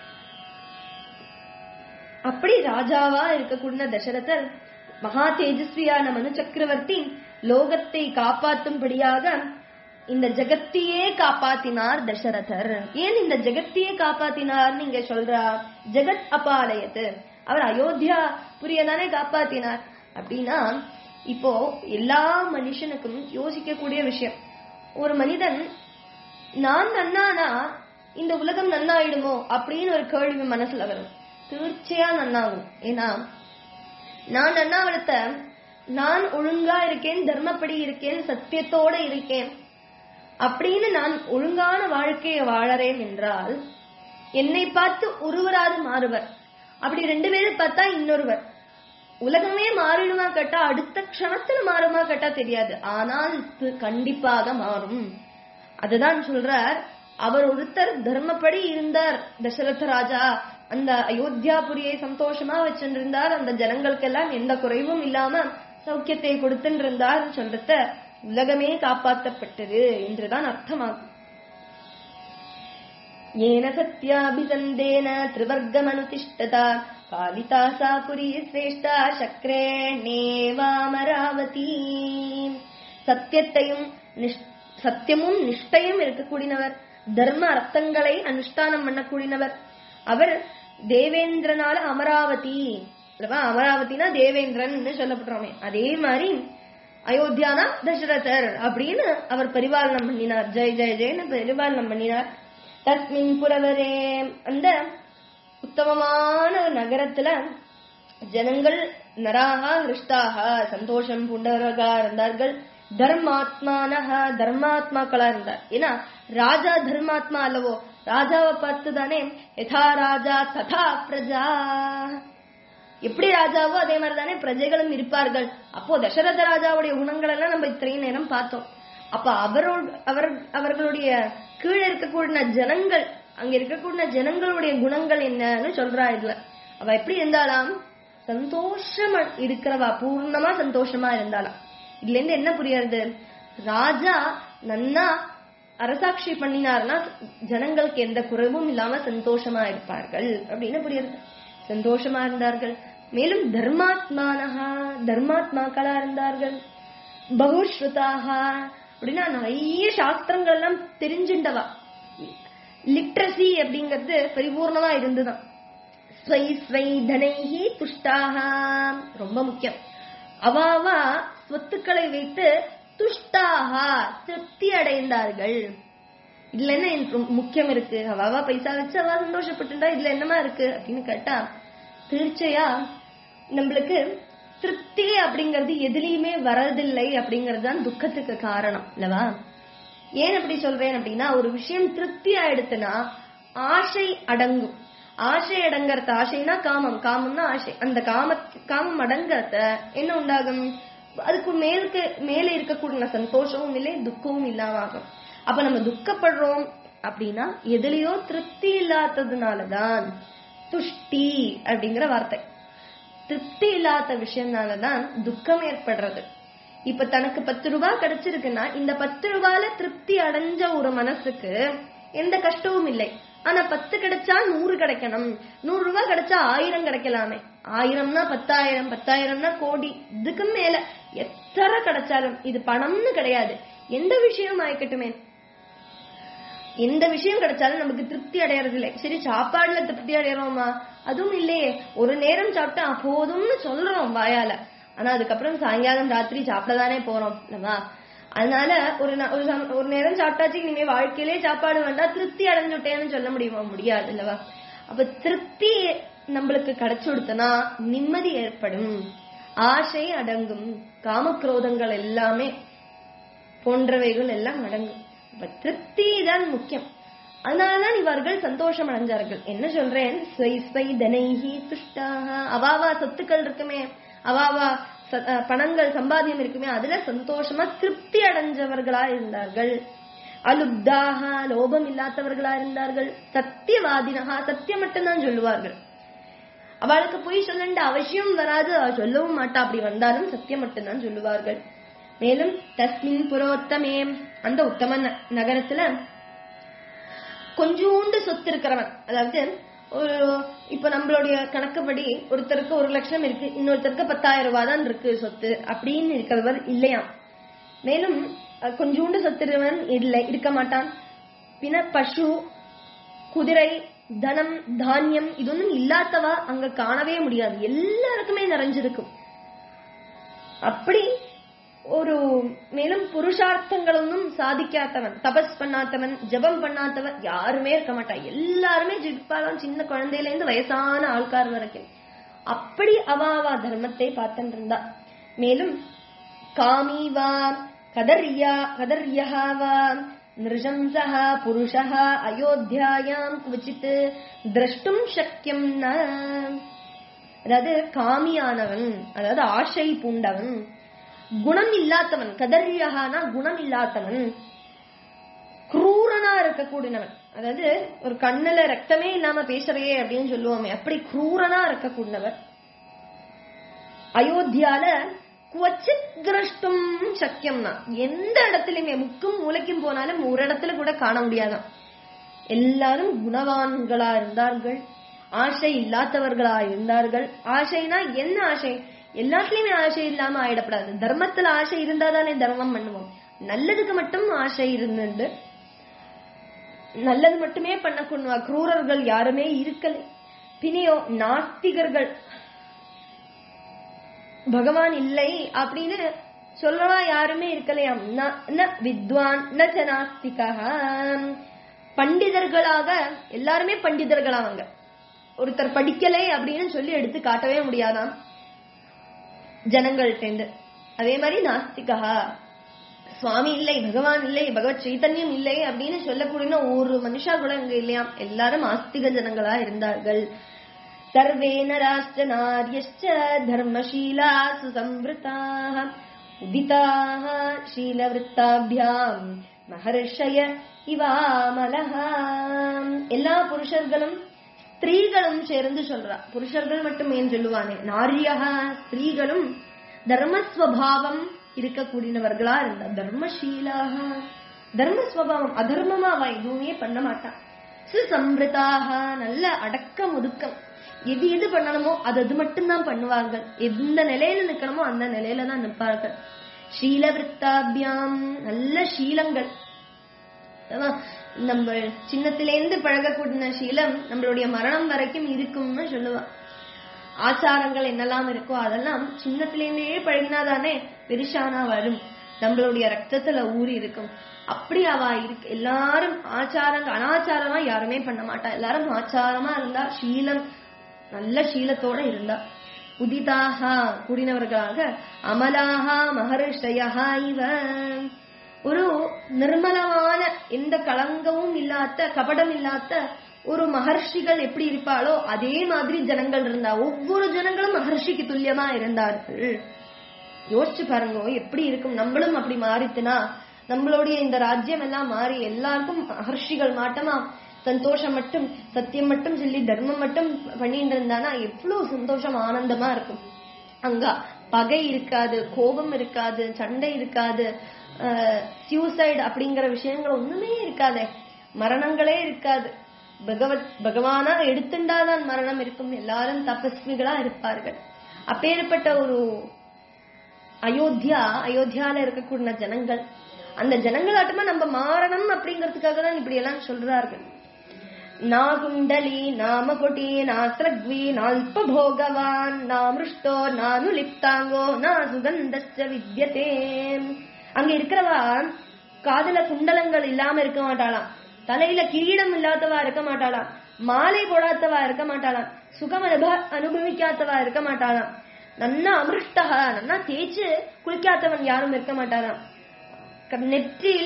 அப்படி ராஜாவா இருக்கக்கூடிய தசரதர் மகா தேஜஸ்வியான மனு சக்கரவர்த்தி லோகத்தை காப்பாற்றும்படியாக இந்த ஜெகத்தையே காப்பாத்தினார் தசரதர் ஏன் இந்த ஜெகத்தையே காப்பாத்தினார் நீங்க சொல்றா ஜெகத் அபாலயத்து அவர் அயோத்தியா புரியதானே காப்பாத்தினார் அப்படின்னா இப்போ எல்லா மனுஷனுக்கும் யோசிக்கக்கூடிய விஷயம் ஒரு மனிதன் நான் நன்னானா இந்த உலகம் நன்னாயிடுமோ அப்படின்னு ஒரு கேள்வி மனசுல வரும் தீர்ச்சையா நன்னாகும் ஏன்னா நான் நன்னாவளத்த நான் ஒழுங்கா இருக்கேன் தர்மப்படி இருக்கேன் சத்தியத்தோட இருக்கேன் அப்படின்னு நான் ஒழுங்கான வாழ்க்கையை வாழறேன் என்றால் என்னை பார்த்து ஒருவராது மாறுவர் அப்படி ரெண்டு பேரும் பார்த்தா இன்னொருவர் உலகமே மாறிடுமா கேட்டா அடுத்த க்ஷணத்துல மாறுமா கேட்டா தெரியாது ஆனால் இது கண்டிப்பாக மாறும் அதுதான் சொல்றார் அவர் ஒருத்தர் தர்மப்படி இருந்தார் தசரத ராஜா அந்த அயோத்தியாபுரியை சந்தோஷமா வச்சிருந்தார் அந்த ஜனங்களுக்கெல்லாம் எந்த குறைவும் இல்லாம சௌக்கியத்தை கொடுத்துட்டு இருந்தார் சொல்றத உலகமே காப்பாற்றப்பட்டது என்றுதான் அர்த்தமாகும் येन सत्याभिसन्देन त्रिवर्गमनुतिष्ठता पालिता सा पुरी श्रेष्ठा சக்கரேணேவாமராவதி சத்தியத்தையும் நிஷ்- சத்தியமும் நிஷ்டையும் இருக்கக்கூடியவர் தர்ம அர்த்தங்களை அனுஷ்டானம் பண்ணக்கூடியவர் அவர் தேவேந்திரனால அமராவதி அல்லவா அமராவதினா தேவேந்திரன் சொல்லப்படுறோமே அதே மாதிரி அயோத்தியானா தசரதர் அப்படின்னு அவர் பரிபாலனம் பண்ணினார் ஜெய் ஜெய் ஜெயன்னு பரிபாலனம் பண்ணினார் தஸ்மின் புரவரே அந்த உத்தமமான ஒரு நகரத்துல ஜனங்கள் நராக ஹிருஷ்டாக சந்தோஷம் பூண்டவர்களா இருந்தார்கள் தர்மாத்மானஹ தர்மாத்மாக்களா இருந்தார் ஏன்னா ராஜா தர்மாத்மா அல்லவோ ராஜாவை பார்த்து தானே யதா ராஜா ததா பிரஜா எப்படி ராஜாவோ அதே மாதிரி தானே பிரஜைகளும் இருப்பார்கள் அப்போ தசரத ராஜாவுடைய குணங்கள் எல்லாம் நம்ம இத்தனையும் நேரம் பார்த்தோம் அப்ப அவரோட அவர் அவர்களுடைய கீழே இருக்கக்கூடிய ஜனங்கள் அங்க இருக்கக்கூடிய ஜனங்களுடைய குணங்கள் என்னன்னு சொல்றா இதுல அவ எப்படி இருந்தாலாம் சந்தோஷமா இருக்கிறவா பூர்ணமா சந்தோஷமா இருந்தாலாம் இதுல இருந்து என்ன புரியுறது ராஜா நன்னா அரசாட்சி பண்ணினார்னா ஜனங்களுக்கு எந்த குறைவும் இல்லாம சந்தோஷமா இருப்பார்கள் அப்படின்னு புரியுது சந்தோஷமா இருந்தார்கள் மேலும் தர்மாத்மானஹா தர்மாத்மாக்களா இருந்தார்கள் பகுஸ்ருதாக அப்படின்னா நிறைய சாஸ்திரங்கள் எல்லாம் தெரிஞ்சுண்டவா லிட்ரசி அப்படிங்கிறது பரிபூர்ணமா இருந்துதான் ஸ்வை ஸ்வை தனைஹி துஷ்டாக ரொம்ப முக்கியம் அவாவா சொத்துக்களை வைத்து துஷ்டாக திருப்தி அடைந்தார்கள் இதுல என்ன எனக்கு ரொம்ப முக்கியம் இருக்கு அவாவா பைசா வச்சு அவா சந்தோஷப்பட்டுண்டா இதுல என்னமா இருக்கு அப்படின்னு கேட்டா தீர்ச்சையா நம்மளுக்கு திருப்தி அப்படிங்கிறது எதுலயுமே வரதில்லை அப்படிங்கிறது தான் துக்கத்துக்கு காரணம் இல்லவா ஏன் அப்படி சொல்றேன் அப்படின்னா ஒரு விஷயம் திருப்தி ஆயிடுத்துன்னா ஆசை அடங்கும் ஆசை அடங்கறது ஆசைனா காமம் காமம்னா ஆசை அந்த காம காமம் அடங்கறத என்ன உண்டாகும் அதுக்கு மேலுக்கு மேல இருக்கக்கூடிய சந்தோஷமும் இல்லை துக்கமும் இல்லாம ஆகும் அப்ப நம்ம துக்கப்படுறோம் அப்படின்னா எதுலயோ திருப்தி இல்லாததுனாலதான் துஷ்டி அப்படிங்கிற வார்த்தை திருப்தி இல்லாத விஷயம்னாலதான் துக்கம் ஏற்படுறது இப்ப தனக்கு பத்து ரூபாய் கிடைச்சிருக்குன்னா இந்த பத்து ரூபாயில திருப்தி அடைஞ்ச ஒரு மனசுக்கு எந்த கஷ்டமும் இல்லை ஆனா பத்து கிடைச்சா நூறு கிடைக்கணும் நூறு ரூபாய் கிடைச்சா ஆயிரம் கிடைக்கலாமே ஆயிரம்னா பத்தாயிரம் பத்தாயிரம்னா கோடி இதுக்கு மேல எத்தனை கிடைச்சாலும் இது பணம்னு கிடையாது எந்த விஷயம் ஆயிக்கட்டுமே எந்த விஷயம் கிடைச்சாலும் நமக்கு திருப்தி அடையறது இல்லை சரி சாப்பாடுல திருப்தி அடையறோமா அதுவும் இல்லையே ஒரு நேரம் சாப்பிட்டா போதும்னு சொல்றோம் வாயால ஆனா அதுக்கப்புறம் சாயங்காலம் ராத்திரி சாப்பிடதானே போறோம் இல்லவா அதனால ஒரு நா- ஒரு சம- ஒரு நேரம் சாப்பிட்டாச்சு இனிமே வாழ்க்கையிலே சாப்பாடு வேண்டாம் திருப்தி அடைஞ்சுட்டேன்னு சொல்ல முடியுமா முடியாது இல்லவா அப்ப திருப்தி நம்மளுக்கு கிடைச்சு கொடுத்தனா நிம்மதி ஏற்படும் ஆசை அடங்கும் காமக்ரோதங்கள் எல்லாமே போன்றவைகள் எல்லாம் அடங்கும் அப்ப திருப்தி தான் முக்கியம் அதனாலதான் இவர்கள் சந்தோஷம் அடைஞ்சார்கள் என்ன சொல்றேன் ஸ்வை ஸ்வை தனைஹி துஷ்டாக அவாவா சொத்துக்கள் இருக்குமே அவாவா ச- அஹ் பணங்கள் சம்பாத்தியம் இருக்குமே அதுல சந்தோஷமா திருப்தி அடைஞ்சவர்களா இருந்தார்கள் அலுப்தாக லோபம் இல்லாதவர்களா இருந்தார்கள் சத்தியவாதினகா சத்தியம் மட்டும்தான் சொல்லுவார்கள் அவளுக்கு போய் சொல்லண்ட அவசியம் வராது அவ சொல்லவும் மாட்டா அப்படி வந்தாலும் சத்தியம் மட்டும்தான் சொல்லுவார்கள் மேலும் தஸ்மின் புரோத்தமே அந்த உத்தம ந- நகரத்துல கொஞ்சூண்டு சொத்து இருக்கிறவன் அதாவது ஒரு இப்ப நம்மளுடைய கணக்குப்படி ஒருத்தருக்கு ஒரு லட்சம் இருக்கு இன்னொருத்தருக்கு பத்தாயிரம் ரூபாய் தான் இருக்கு சொத்து அப்படின்னு இருக்கிறவர் இல்லையாம் மேலும் அஹ், கொஞ்சூண்டு சொத்து இருக்கிறவன் இல்லை இருக்க மாட்டான் பின்ன பசு குதிரை தனம் தானியம் இதொன்னும் இல்லாதவா அங்க காணவே முடியாது எல்லாருக்குமே நிறைஞ்சிருக்கும் அப்படி ஒரு மேலும் புருஷார்த்தங்களொன்னும் சாதிக்காதவன் தபஸ் பண்ணாதவன் ஜெபம் பண்ணாதவன் யாருமே இருக்க மாட்டா எல்லாருமே ஜிப்பாலாம் சின்ன குழந்தையில இருந்து வயசான ஆள்கார் வரைக்கும் அப்படி அவ அவ தர்மத்தை பார்த்துட்டு இருந்தா மேலும் காமீவா கதர்யா கதர்யா வா நிருஷம்சः புருஷः அயோத்தியாயாம் குவச்சித் திரஷ்டும் சக்கியம் ந அதாவது காமியானவன் அதாவது ஆசை பூண்டவன் குணம் இல்லாதவன் கதர்யகானா குணம் இல்லாதவன் குரூரனா இருக்கக்கூடியவன் அதாவது ஒரு கண்ணுல ரத்தமே இல்லாம பேசுறையே அப்படின்னு சொல்லுவோமே அப்படி குரூரனா இருக்கக்கூடியவர் அயோத்தியால குவச்சித் திரஷ்டும் சக்கியம்னா எந்த இடத்துலயுமே முக்கும் மூலைக்கும் போனாலும் ஒரு இடத்துல கூட காண முடியாதாம் எல்லாரும் குணவான்களா இருந்தார்கள் ஆசை இல்லாதவர்களா இருந்தார்கள் ஆசைனா என்ன ஆசை எல்லாத்துலயுமே ஆசை இல்லாம ஆயிடப்படாது தர்மத்துல ஆசை இருந்தா தானே தர்மம் பண்ணுவோம் நல்லதுக்கு மட்டும் ஆசை இருந்துண்டு நல்லது மட்டுமே பண்ணக்கூடிய குரூரர்கள் யாருமே இருக்கல பின்னையோ நாஸ்திகர்கள் பகவான் இல்லை அப்படின்னு சொல்லவா யாருமே இருக்கலையாம் ந- ந வித்வான் ந ச நாஸ்திகः. பண்டிதர்களாக எல்லாருமே பண்டிதர்கள் அவங்க ஒருத்தர் படிக்கலை அப்படின்னு சொல்லி எடுத்து காட்டவே முடியாதாம் ஜனங்கள்கிட்ட அதே மாதிரி நாஸ்திகா சுவாமி இல்லை பகவான் இல்லை பகவத் சைத்தன்யம் இல்லை அப்படின்னு சொல்லக்கூடிய ஒரு மனுஷா கூட இங்க இல்லையாம் எல்லாரும் ஆஸ்திக ஜனங்களா இருந்தார்கள் சர்வே நராஷ்ட நாரியश्च தர்மசீலாசு சம்வృతాः உதிதாः ஷீலவృத்தாभ्याம் மகர்ஷய இவாமலஹ எல்லா புருஷர்களும் ஸ்திரீகளும் சேர்ந்து சொல்றா புருஷர்கள் மட்டும் ஏன் சொல்லுவானே நாரியக ஸ்திரீகளும் தர்மஸ்வபாவம் இருக்கக்கூடியவர்களா இருந்தா தர்மசீலாக தர்மஸ்வபாவம் அதர்மமா அவ எதுவுமே பண்ண மாட்டா சுசம்பிரதாக நல்ல அடக்கம் ஒதுக்கம் எது எது பண்ணணுமோ அது அது மட்டும்தான் பண்ணுவார்கள் எந்த நிலையில நிக்கணுமோ அந்த நிலையில தான் நிற்பார்கள் ஷீலவிருத்தாபியாம் நல்ல ஷீலங்கள் அதான் நம்ம சின்னத்திலேருந்து பழகக்கூடிய சீலம் நம்மளுடைய மரணம் வரைக்கும் இருக்கும்னு சொல்லுவா ஆச்சாரங்கள் என்னெல்லாம் இருக்கோ அதெல்லாம் சின்னத்திலேருந்தே பழகினாதானே பெருசானா வரும் நம்மளுடைய ரத்தத்துல ஊறி இருக்கும் அப்படி அவ இருக்கு எல்லாரும் ஆச்சாரங்கள் அனாச்சாரமா யாருமே பண்ண மாட்டா எல்லாரும் ஆச்சாரமா இருந்தா சீலம் நல்ல சீலத்தோட இருந்தா உதிதாக கூடினவர்களாக அமலாக மகர்ஷயா இவ ஒரு நிர்மலமான எந்த களங்கமும் இல்லாத கபடம் இல்லாத ஒரு மகர்ஷிகள் எப்படி இருப்பாளோ அதே மாதிரி ஜனங்கள் இருந்தா ஒவ்வொரு ஜனங்களும் மகர்ஷிக்கு துல்லியமா இருந்தார்கள் யோசிச்சு பாருங்க எப்படி இருக்கும் நம்மளும் அப்படி மாறித்துனா நம்மளுடைய இந்த ராஜ்யம் எல்லாம் மாறி எல்லாருக்கும் மகர்ஷிகள் மாட்டமா சந்தோஷம் மட்டும் சத்தியம் மட்டும் சொல்லி தர்மம் மட்டும் பண்ணிட்டு இருந்தானா எவ்வளவு சந்தோஷம் ஆனந்தமா இருக்கும் அங்க பகை இருக்காது கோபம் இருக்காது சண்டை இருக்காது சியூசைடு அப்படிங்கிற விஷயங்கள் ஒண்ணுமே இருக்காதே மரணங்களே இருக்காது பகவத் பகவானா எடுத்துண்டாதான் மரணம் இருக்கும் எல்லாரும் தபஸ்விகளா இருப்பார்கள் அப்பேற்பட்ட ஒரு அயோத்தியா அயோத்தியால இருக்கக்கூடிய ஜனங்கள் அந்த ஜனங்களாட்டமா நம்ம மாறணும் அப்படிங்கிறதுக்காக தான் இப்படி எல்லாம் சொல்றார்கள் நா குண்டலி நாமகொட்டி நாஸ்ரக்வி நால்போகவான் நாமிருஷ்டோ நானுலிப்தாங்கோ நா சுகந்தஸ்ச வித்யதே அங்க இருக்கிறவா காதுல குண்டலங்கள் இல்லாம இருக்க மாட்டாளாம் தலையில கிரீடம் இல்லாதவா இருக்க மாட்டாளாம் மாலை போடாதவா இருக்க மாட்டாளாம் சுகம் அனுப அனுபவிக்காதவா இருக்க மாட்டாளாம் நன்னா அமிருஷ்டா நன்னா தேய்ச்சு குளிக்காதவன் யாரும் இருக்க மாட்டாராம் க- நெற்றியில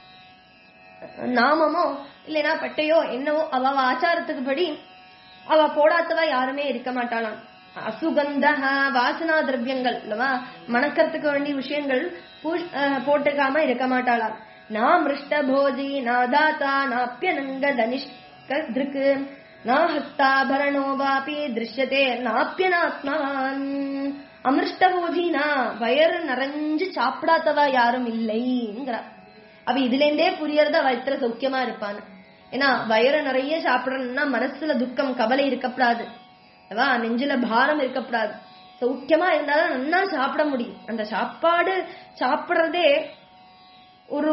நாமமோ இல்லைன்னா பட்டையோ என்னவோ அவ அவ ஆச்சாரத்துக்கு படி அவ போடாதவ யாருமே இருக்க மாட்டாளாம் அசுகந்த வாசனா திரவியங்கள் இல்லவா மணக்கறதுக்கு வேண்டிய விஷயங்கள் பூஷ்- அஹ், போட்டுக்காம இருக்க மாட்டாளாம் நான் மிருஷ்ட போஜி நாதாத்தா நாப்பியனங்க தனிஷ்க திருக்கு நான் ஹஸ்தாபரணோ வாபி திருஷ்யத்தே நாப்பியனாத்மான் அமிர்ஷ்ட போஜினா வயறு நிறைஞ்சு சாப்பிடாதவ யாரும் இல்லைங்கிறா அவ இதுல இருந்தே புரியறத வயிற்றுல சௌக்கியமா இருப்பான்னு ஏன்னா வயிறு நிறைய சாப்பிடணும்னா மனசுல துக்கம் கவலை இருக்கப்படாது அல்லவா நெஞ்சில பாரம் இருக்கப்படாது சௌக்கியமா இருந்தாலும் நல்லா சாப்பிட முடியும் அந்த சாப்பாடு சாப்பிடுறதே ஒரு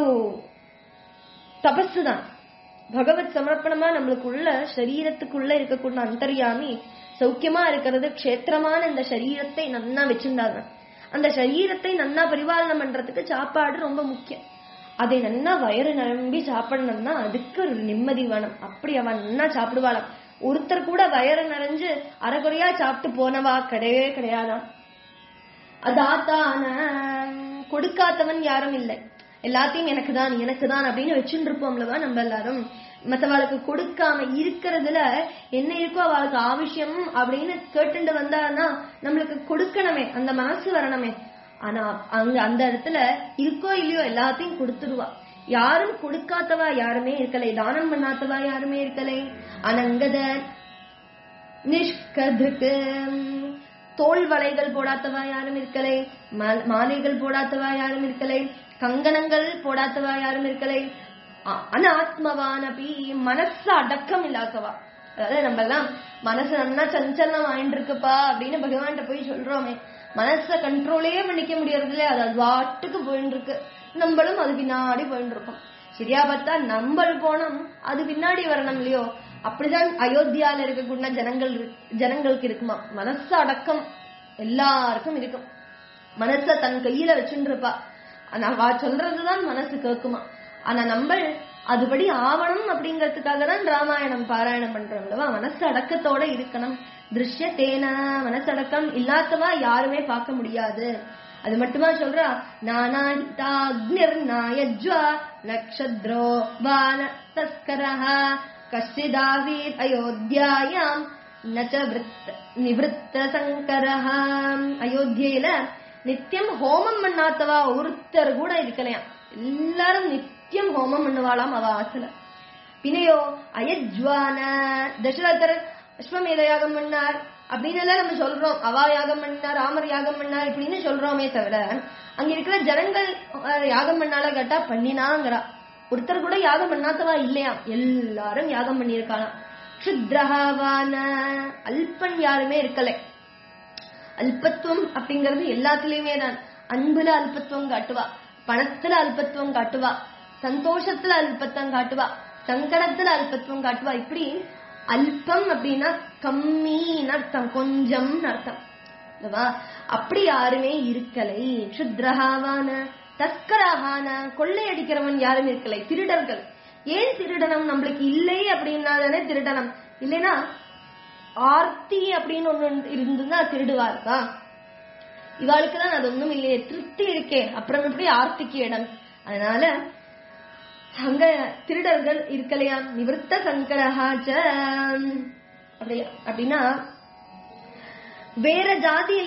தபசு தான் பகவத் சமர்ப்பணமா நம்மளுக்குள்ள சரீரத்துக்குள்ள இருக்கக்கூடிய அந்தர்யாமி சௌக்கியமா இருக்கிறது க்ஷேத்திரமான இந்த சரீரத்தை நன்னா வச்சிருந்தாங்க அந்த சரீரத்தை நன்னா பரிபாலனம் பண்றதுக்கு சாப்பாடு ரொம்ப முக்கியம் அதை நன்னா வயிறு நிரம்பி சாப்பிடணும்னா அதுக்கு ஒரு நிம்மதி வேணும் அப்படி அவன் நன்னா சாப்பிடுவாளாம் ஒருத்தர் கூட வயிறு நிறைஞ்சு அரைகுறையா சாப்பிட்டு போனவா கிடையவே கிடையாதாம் அதாத்தான கொடுக்காதவன் யாரும் இல்லை எல்லாத்தையும் எனக்கு தான் எனக்கு தான் அப்படின்னு வச்சுட்டு இருப்போம்லவா நம்ம எல்லாரும் மத்தவாளுக்கு கொடுக்காம இருக்கிறதுல என்ன இருக்கோ அவளுக்கு ஆവശ്யம் அப்படின்னு கேட்டுட்டு வந்தான்னா நம்மளுக்கு கொடுக்கணுமே அந்த மனசு வரணுமே ஆனா அங்க அந்த இடத்துல இருக்கோ இல்லையோ எல்லாத்தையும் கொடுத்துடுவா யாரும் கொடுக்காதவா யாருமே இருக்கலை தானம் பண்ணாதவா யாருமே இருக்கலை அனங்கத நிஷ்கதுக்கு தோல் வளைகள் போடாதவா யாரும் இருக்கலை மா- மாலைகள் போடாதவா யாரும் இருக்கலை கங்கணங்கள் போடாதவா யாரும் இருக்கலை அ- அனாத்மவானபி மனசு அடக்கம் இல்லாதவா அதாவது நம்ம எல்லாம் மனசு நல்லா சஞ்சலம் ஆயிட்டு இருக்குப்பா அப்படின்னு பகவான்கிட்ட போய் சொல்றோமே மனச கண்ட்ரோலே பண்ணிக்க முடியறது இல்ல அது அது வாட்டுக்கு போயிட்டு இருக்கு நம்மளும் அது பின்னாடி போயிட்டு இருக்கோம் சரியா பார்த்தா நம்மள் போனோம் அது பின்னாடி வரணும் இல்லையோ அப்படிதான் அயோத்தியால இருக்கக்கூடிய ஜனங்கள் இருக்கு- ஜனங்களுக்கு இருக்குமா மனசு அடக்கம் எல்லாருக்கும் இருக்கும் மனச தன் கையில வச்சுட்டு இருப்பா ஆனா அவ சொல்றதுதான் மனசு கேக்குமா ஆனா நம்ம அதுபடி ஆவணும் அப்படிங்கறதுக்காக தான் ராமாயணம் பாராயணம் பண்றோம் அல்லவா மனசு அடக்கத்தோட இருக்கணும் திருஷ்ய தேனா மனசடக்கம் இல்லாதவா யாருமே பார்க்க முடியாது அது மட்டுமா சொல்றா நானாஹிதாக்னிர் நாயஜ்வா நக்ஷத்ரோ வான தஸ்கரஹ கஷ்டிதாவீத் அயோத்தியாயாம் நச்ச விருத்த நிவிருத்த சங்கரஹ அயோத்தியில நித்தியம் ஹோமம் பண்ணாதவா ஒருத்தர் கூட இருக்கலையாம் எல்லாரும் நித்தியம் ஹோமம் பண்ணுவாளாம் அவ ஆசல பின்னையோ அயஜ்வான தசரதர் அஸ்வமேத யாகம் பண்ணார் அப்படின்னு எல்லாம் நம்ம சொல்றோம் அவா யாகம் பண்ணார் ராமர் யாகம் பண்ணார் இப்படின்னு சொல்றோமே தவிர அங்க இருக்கிற ஜனங்கள் அஹ், யாகம் பண்ணால கேட்டா பண்ணினாங்கிறா ஒருத்தர் கூட யாகம் பண்ணாதவா இல்லையா எல்லாரும் யாகம் பண்ணியிருக்காளாம் க்ஷுத்ரஹாவான அல்பன் யாருமே இருக்கலை அல்பத்துவம் அப்படிங்கிறது எல்லாத்துலயுமே தான் அன்புல அல்பத்துவம் காட்டுவா பணத்துல அல்பத்துவம் காட்டுவா சந்தோஷத்துல அல்பத்துவம் காட்டுவா சங்கடத்துல அல்பத்துவம் காட்டுவா இப்படி அல்பம் அப்படின்னா கம்மின்னு அர்த்தம் கொஞ்சம்னு அர்த்தம் இல்லவா அப்படி யாருமே இருக்கலை க்ஷுத்ரஹாவான தஸ்கரஹான கொள்ளையடிக்கிறவன் யாரும் இருக்கலை திருடர்கள் ஏன் திருடனம் நம்மளுக்கு இல்லை அப்படின்னா தானே திருடனம் இல்லைன்னா ஆர்த்தி அப்படின்னு ஒண்ணு இருந்ததுன்னா திருடுவா இருக்கா இவாளுக்கு தான் அது ஒண்ணும் இல்லையே திருப்தி இருக்கே அப்புறம் எப்படி ஆர்த்திக்கு இடம் அதனால அங்க திருடர்கள் இருக்கலையா நிவர்த்த சங்கரஹாச்ச அப்படி அப்படின்னா வேற ஜாதியில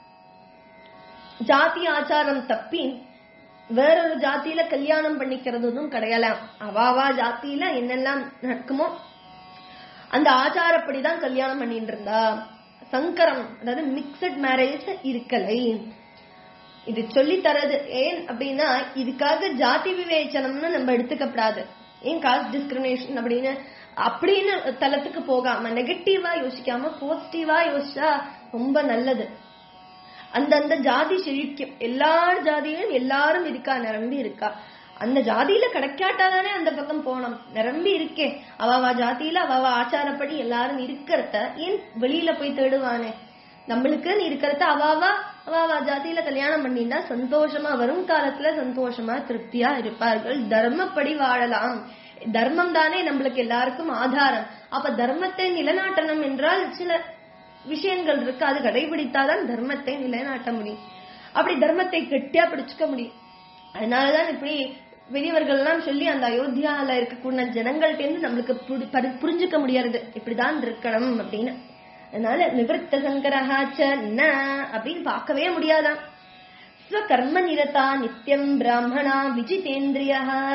ஜாதி ஆச்சாரம் தப்பி வேறொரு ஜாதியில கல்யாணம் பண்ணிக்கிறதும் கிடையலாம் அவாவா ஜாதியில என்னெல்லாம் நடக்குமோ அந்த ஆச்சாரப்படிதான் கல்யாணம் பண்ணிட்டு இருந்தா சங்கரம் அதாவது மிக்சட் மேரேஜ் இருக்கலை இது சொல்லி தரது ஏன் அப்படின்னா இதுக்காக ஜாதி விவேச்சனம்னு நம்ம எடுத்துக்கப்படாது ஏன் காஸ்ட் டிஸ்கிரிமினேஷன் அப்படின்னு அப்படின்னு தளத்துக்கு போகாம நெகட்டிவா யோசிக்காம பாசிட்டிவா யோசிச்சா ரொம்ப நல்லது அந்தந்த ஜாதி செழிக்கும் எல்லா ஜாதியிலும் எல்லாரும் இருக்கா நிரம்பி இருக்கா அந்த ஜாதியில கிடைக்காட்டாதானே அந்த பக்கம் போனோம் நிரம்பி இருக்கே அவாவா ஜாதியில அவாவா ஆச்சாரப்படி எல்லாரும் இருக்கிறத ஏன் வெளியில போய் தேடுவானே நம்மளுக்குன்னு இருக்கிறத அவாவா அவாவா ஜாதியில கல்யாணம் பண்ணிட்டா சந்தோஷமா வரும் காலத்துல சந்தோஷமா திருப்தியா இருப்பார்கள் தர்மப்படி வாழலாம் தர்மம் தானே நம்மளுக்கு எல்லாருக்கும் ஆதாரம் அப்ப தர்மத்தை நிலைநாட்டணும் என்றால் சில விஷயங்கள் இருக்கு அது கடைபிடித்தாதான் தர்மத்தை நிலைநாட்ட முடியும் அப்படி தர்மத்தை கெட்டியா பிடிச்சுக்க முடியும் அதனாலதான் இப்படி வெளியவர்கள் எல்லாம் சொல்லி அந்த அயோத்தியால இருக்கக்கூடிய ஜனங்கள்ட்ட இருந்து நம்மளுக்கு புரி- பரி- புரிஞ்சுக்க முடியாது இப்படிதான் இருக்கணும் அப்படின்னு அதனால நிவர்த்த சங்கரஹாச்ச ந அப்படின்னு பார்க்கவே முடியாதாம் ஸ்வகர்ம நிரதா நித்யம் பிராமணா விஜிதேந்திரிய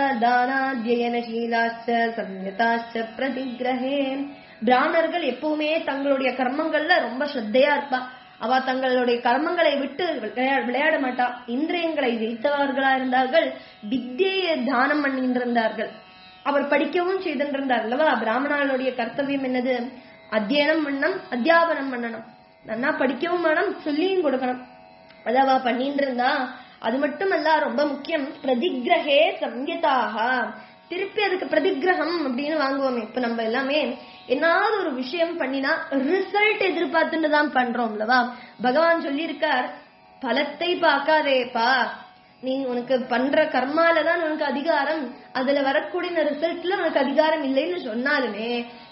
தானாத்யயனசீலாச்ச சம்யதாச்ச பிரதிகிரகே பிராமணர்கள் எப்பவுமே தங்களுடைய கர்மங்கள்ல ரொம்ப ஸ்ரத்தையா இருப்பா அவ தங்களுடைய கர்மங்களை விட்டு விளையா- விளையாட மாட்டா இந்திரியங்களை ஜெயித்தவர்களா இருந்தார்கள் வித்தியை தானம் பண்ணின்றிருந்தார்கள் அவர் படிக்கவும் செய்திருந்தார் அல்லவா பிராமணர்களுடைய கர்த்தவியம் என்னது அத்தியனம் பண்ணணும் அத்தியாபனம் பண்ணணும் நன்னா படிக்கவும் வேணும் சொல்லியும் கொடுக்கணும் அதவா பண்ணிட்டு இருந்தா அது மட்டுமல்ல ரொம்ப முக்கியம் பிரதிகிரகே சம்யதாக திருப்பி அதுக்கு பிரதிகிரகம் அப்படின்னு வாங்குவோமே இப்ப நம்ம எல்லாமே என்னாவது ஒரு விஷயம் பண்ணினா ரிசல்ட் எதிர்பார்த்துட்டு தான் பண்றோம் அல்லவா பகவான் சொல்லியிருக்கார் பலத்தை பார்க்காதேப்பா நீ உனக்கு பண்ற கர்மால தான் உனக்கு அதிகாரம் அதுல வரக்கூடிய ரிசல்ட்ல உனக்கு அதிகாரம் இல்லைன்னு சொன்னாலுமே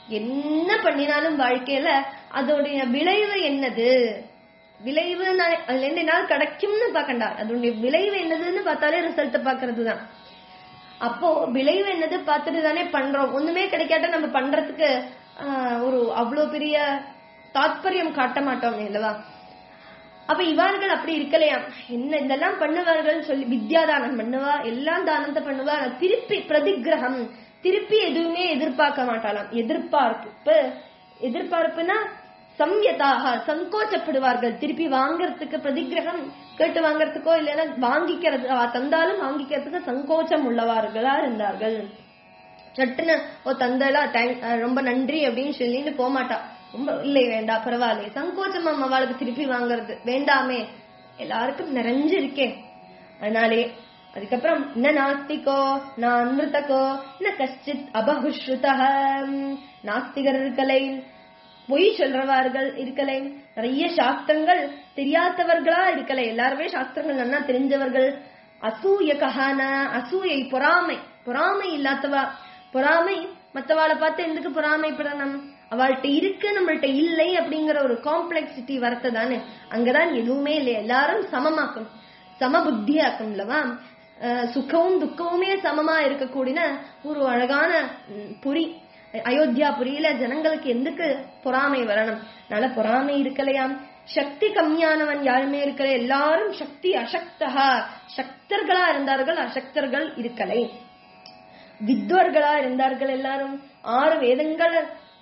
என்ன பண்ணினாலும் வாழ்க்கையில அதோடைய விளைவு என்னது விளைவு நான் அதுல இருந்து என்னால் கிடைக்கும்னு பார்க்கண்டா அதனுடைய விளைவு என்னதுன்னு பார்த்தாலே ரிசல்ட் பாக்குறது தான் அப்போ விளைவு என்னது பார்த்துட்டு தானே பண்றோம் ஒண்ணுமே கிடைக்காட்ட நம்ம பண்றதுக்கு ஆஹ், ஒரு அவ்வளவு பெரிய தாத்பரியம் காட்ட மாட்டோம் இல்லவா அப்ப இவார்கள் அப்படி இருக்கலையாம் என்ன இதெல்லாம் பண்ணுவார்கள் சொல்லி வித்யாதானம் பண்ணுவா எல்லாம் தானத்தை பண்ணுவா ஆனா திருப்பி பிரதிகிரகம் திருப்பி எதுவுமே எதிர்பார்க்க மாட்டாளாம் எதிர்பார்ப்பு எதிர்பார்ப்புனா சம்யதாக சங்கோச்சப்படுவார்கள் திருப்பி வாங்கறதுக்கு பிரதிகிரகம் கேட்டு வாங்கறதுக்கோ இல்லைன்னா வாங்கிக்கிறது அவ தந்தாலும் வாங்கிக்கிறதுக்கு சங்கோச்சம் உள்ளவர்களா இருந்தார்கள் சட்டுன்னு ஓ தந்தலா தேங்க் ரொம்ப நன்றி அப்படின்னு சொல்லிட்டு போக மாட்டா ரொம்ப இல்லை வேண்டாம் பரவாயில்ல சங்கோச்சம் அவளுக்கு திருப்பி வாங்குறது வேண்டாமே எல்லாருக்கும் நிறைஞ்சு இருக்கே அதனாலே அதுக்கப்புறம் ந நாஸ்திகோ ந அமிர்தகோ ந கஷ்டித் அபகுஸ்ருதா நாஸ்திகர் இருக்கலை பொய் சொல்றவார்கள் இருக்கலை நிறைய சாஸ்திரங்கள் தெரியாதவர்களா இருக்கலை எல்லாருமே சாஸ்திரங்கள் நல்லா தெரிஞ்சவர்கள் அசூய கஹான அசூயை பொறாமை பொறாமை இல்லாதவா பொறாமை மத்தவாளை பார்த்து எதுக்கு பொறாமைப்படணும் அவள்கிட்ட இருக்கு நம்மள்ட்ட இல்லை அப்படிங்கிற ஒரு காம்ப்ளெக்சிட்டி வரத்தை தானே அங்கதான் எதுவுமே இல்லை எல்லாரும் சமமாக்கும் சம புத்தியாக்கும் இல்லவா அஹ் சுகமும் துக்கமுமே சமமா இருக்கக்கூடிய ஒரு அழகான ம், புரி அயோத்தியா புரியில ஜனங்களுக்கு எதுக்கு பொறாமை வரணும் அதனால பொறாமை இருக்கலையாம் சக்தி கம்மியானவன் யாருமே இருக்கல எல்லாரும் சக்தி அசக்தகா சக்தர்களா இருந்தார்கள் அசக்தர்கள் இருக்கலை வித்வர்களா இருந்தார்கள் எல்லாரும் ஆறு வேதங்கள்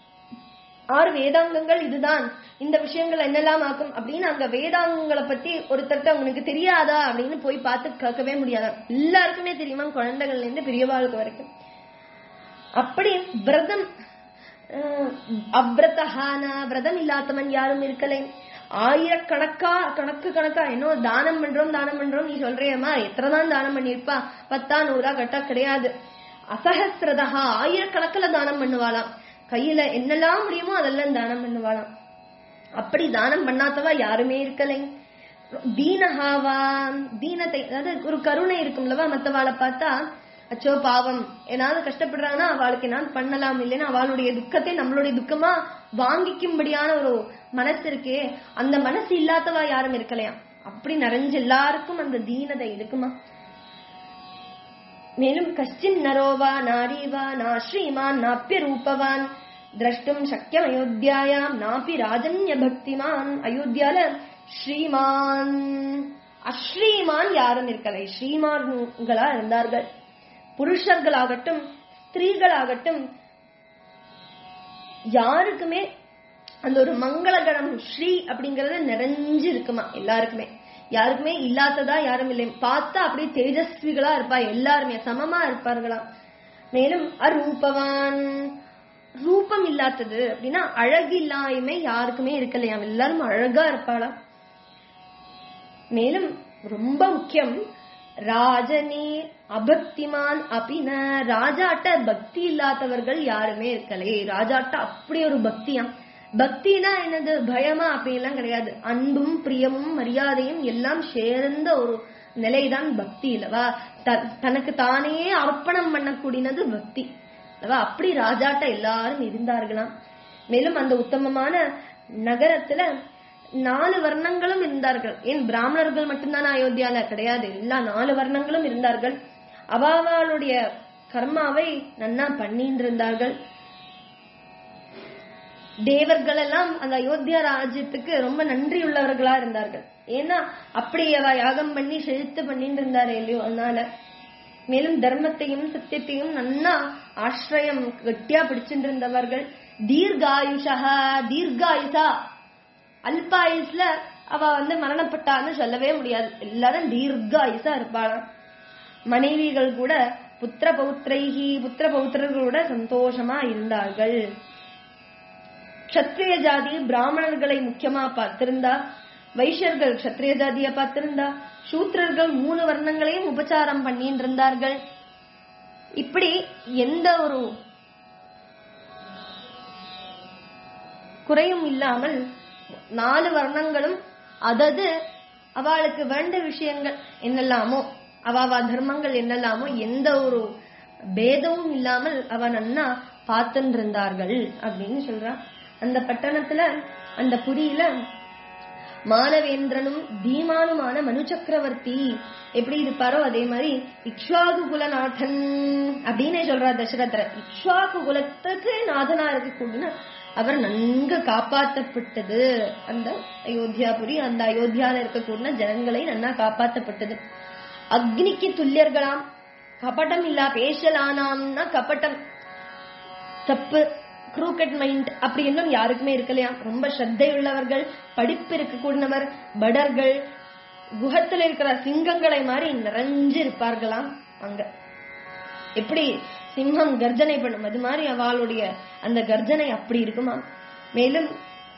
ஆறு வேதாங்கங்கள் இதுதான் இந்த விஷயங்கள் என்னெல்லாம் ஆக்கும் அப்படின்னு அங்க வேதாங்கங்களை பத்தி ஒருத்தர்ட்ட உனக்கு தெரியாதா அப்படின்னு போய் பார்த்து கேட்கவே முடியாதா எல்லாருக்குமே தெரியுமா குழந்தைகள்ல இருந்து பெரியவாளுக்கு வரைக்கும் அப்படி விரதம் அஹ், அவ்ரதஹான விரதம் இல்லாதவன் யாரும் இருக்கலை ஆயிரக்கணக்கா கணக்கு கணக்கா என்ன தானம் பண்றோம் தானம் பண்றோம் நீ சொல்றியம்மா எத்தனை தான் தானம் பண்ணிருப்பா பத்தா நூறா கட்டா கிடையாது அசஹசிரதா ஆயிரக்கணக்கில் தானம் பண்ணுவாளாம் கையில என்னெல்லாம் முடியுமோ அதெல்லாம் தானம் பண்ணுவாளாம் அப்படி தானம் பண்ணாதவா யாருமே இருக்கலை தீனஹாவா தீனத்தை அதாவது ஒரு கருணை இருக்கும்லவா மத்தவாளை பார்த்தா அச்சோ பாவம் ஏதாவது கஷ்டப்படுறாங்கன்னா அவளுக்கு நான் பண்ணலாம் இல்லைன்னா அவளுடைய துக்கத்தை நம்மளுடைய துக்கமா வாங்கிக்கும்படியான ஒரு மனசு இருக்கே அந்த மனசு இல்லாதவா யாரும் இருக்கலையாம் அப்படி நிறைஞ்ச எல்லாருக்கும் அந்த தீனதை இருக்குமா மேலும் கஷ்டின் நரோவா நாரீவா நா ஸ்ரீமான் நாப்பிய ரூபவான் திரஷ்டும் சக்கியம் அயோத்தியாயாம் நாப்பி ராஜன்ய பக்திமான் அயோத்தியால ஸ்ரீமான் அஸ்ரீமான் யாரும் இருக்கலை ஸ்ரீமான்களா இருந்தார்கள் புருஷர்களாகட்டும் ஸ்திரீகளாகட்டும் யாருக்குமே அந்த ஒரு மங்களகணம் ஸ்ரீ அப்படிங்கறது நிறைஞ்சு இருக்குமா எல்லாருக்குமே யாருக்குமே இல்லாததா யாரும் இல்லை பார்த்தா அப்படியே தேஜஸ்விகளா இருப்பா எல்லாருமே சமமா இருப்பார்களாம் மேலும் அரூபவான் ரூபம் இல்லாதது அப்படின்னா அழகு இல்லாயுமே யாருக்குமே இருக்கலையாம் எல்லாரும் அழகா இருப்பாளாம் மேலும் ரொம்ப முக்கியம் ராஜனே அபக்திமான் அபின ராஜாட்ட பக்தி இல்லாதவர்கள் யாருமே இருக்கலே ராஜாட்ட அப்படி ஒரு பக்தியாம் பக்தினா என்னது பயமா அப்படிலாம் கிடையாது அன்பும் பிரியமும் மரியாதையும் எல்லாம் சேர்ந்த ஒரு நிலைதான் பக்தி இல்லவா த- தனக்கு தானே அர்ப்பணம் பண்ணக்கூடியது பக்தி அல்லவா அப்படி ராஜாட்ட எல்லாரும் இருந்தார்களாம் மேலும் அந்த உத்தமமான நகரத்துல நாலு வர்ணங்களும் இருந்தார்கள் ஏன் பிராமணர்கள் மட்டும்தானே அயோத்தியால கிடையாது எல்லா நாலு வர்ணங்களும் இருந்தார்கள் அவாவாளுடைய கர்மாவை நன்னா பண்ணிட்டு இருந்தார்கள் தேவர்கள் எல்லாம் அந்த அயோத்தியா ராஜ்யத்துக்கு ரொம்ப நன்றியுள்ளவர்களா இருந்தார்கள் ஏன்னா அப்படி அவ யாகம் பண்ணி செழித்து பண்ணிட்டு இருந்தாரு இல்லையோ அதனால மேலும் தர்மத்தையும் சத்தியத்தையும் நன்னா ஆசிரியம் கட்டியா பிடிச்சிட்டு இருந்தவர்கள் தீர்காயுஷா தீர்காயுஷா அல்பாயுஸ்ல அவ வந்து மரணப்பட்டான்னு சொல்லவே முடியாது எல்லாரும் தீர்காயுசா இருப்பாளாம் மனைவிகள் கூட புத்திர பௌத்திரைகி புத்திர பௌத்திரர்களோட சந்தோஷமா இருந்தார்கள் க்ஷத்ரிய ஜாதி பிராமணர்களை முக்கியமா பார்த்திருந்தா வைஷ்யர்கள் க்ஷத்ரிய ஜாதிய பார்த்திருந்தா சூத்திரர்கள் மூணு வர்ணங்களையும் உபச்சாரம் பண்ணிட்டு இருந்தார்கள் இப்படி எந்த ஒரு குறையும் இல்லாமல் நாலு வர்ணங்களும் அதது அவளுக்கு வேண்ட விஷயங்கள் என்னெல்லாமோ அவாவா தர்மங்கள் என்னெல்லாமோ எந்த ஒரு பேதமும் இல்லாமல் அவ நன்னா பார்த்துட்டு இருந்தார்கள் அப்படின்னு சொல்றான் அந்த பட்டணத்துல அந்த புரியில மானவேந்திரனும் தீமானுமான மனு சக்கரவர்த்தி எப்படி இருப்பாரோ அதே மாதிரி இக்ஷ்வாகு குலநாதன் அப்படின்னு சொல்றார் தசரதர் இக்ஷ்வாகு குலத்துக்கு நாதனா இருக்கக்கூடிய அவர் நன்கு காப்பாற்றப்பட்டது அந்த அயோத்தியாபுரி அந்த அயோத்தியால இருக்கக்கூடிய ஜனங்களை நன்னா காப்பாற்றப்பட்டது அக்னிக்கு துல்லியர்களாம் கபட்டம் இல்லா பேசலானாம்னா கபட்டம் தப்பு க்ரூக்கட் மைண்ட் அப்படி இன்னும் யாருக்குமே இருக்கலையா ரொம்ப ஸ்ரத்தை உள்ளவர்கள் படிப்பு இருக்கக்கூடியவர் படர்கள் குஹத்துல இருக்கிற சிங்கங்களை மாதிரி நிறைஞ்சு இருப்பார்களாம் அங்க எப்படி சிங்கம் கர்ஜனை பண்ணும் அது மாதிரி அவளுடைய அந்த கர்ஜனை அப்படி இருக்குமா மேலும்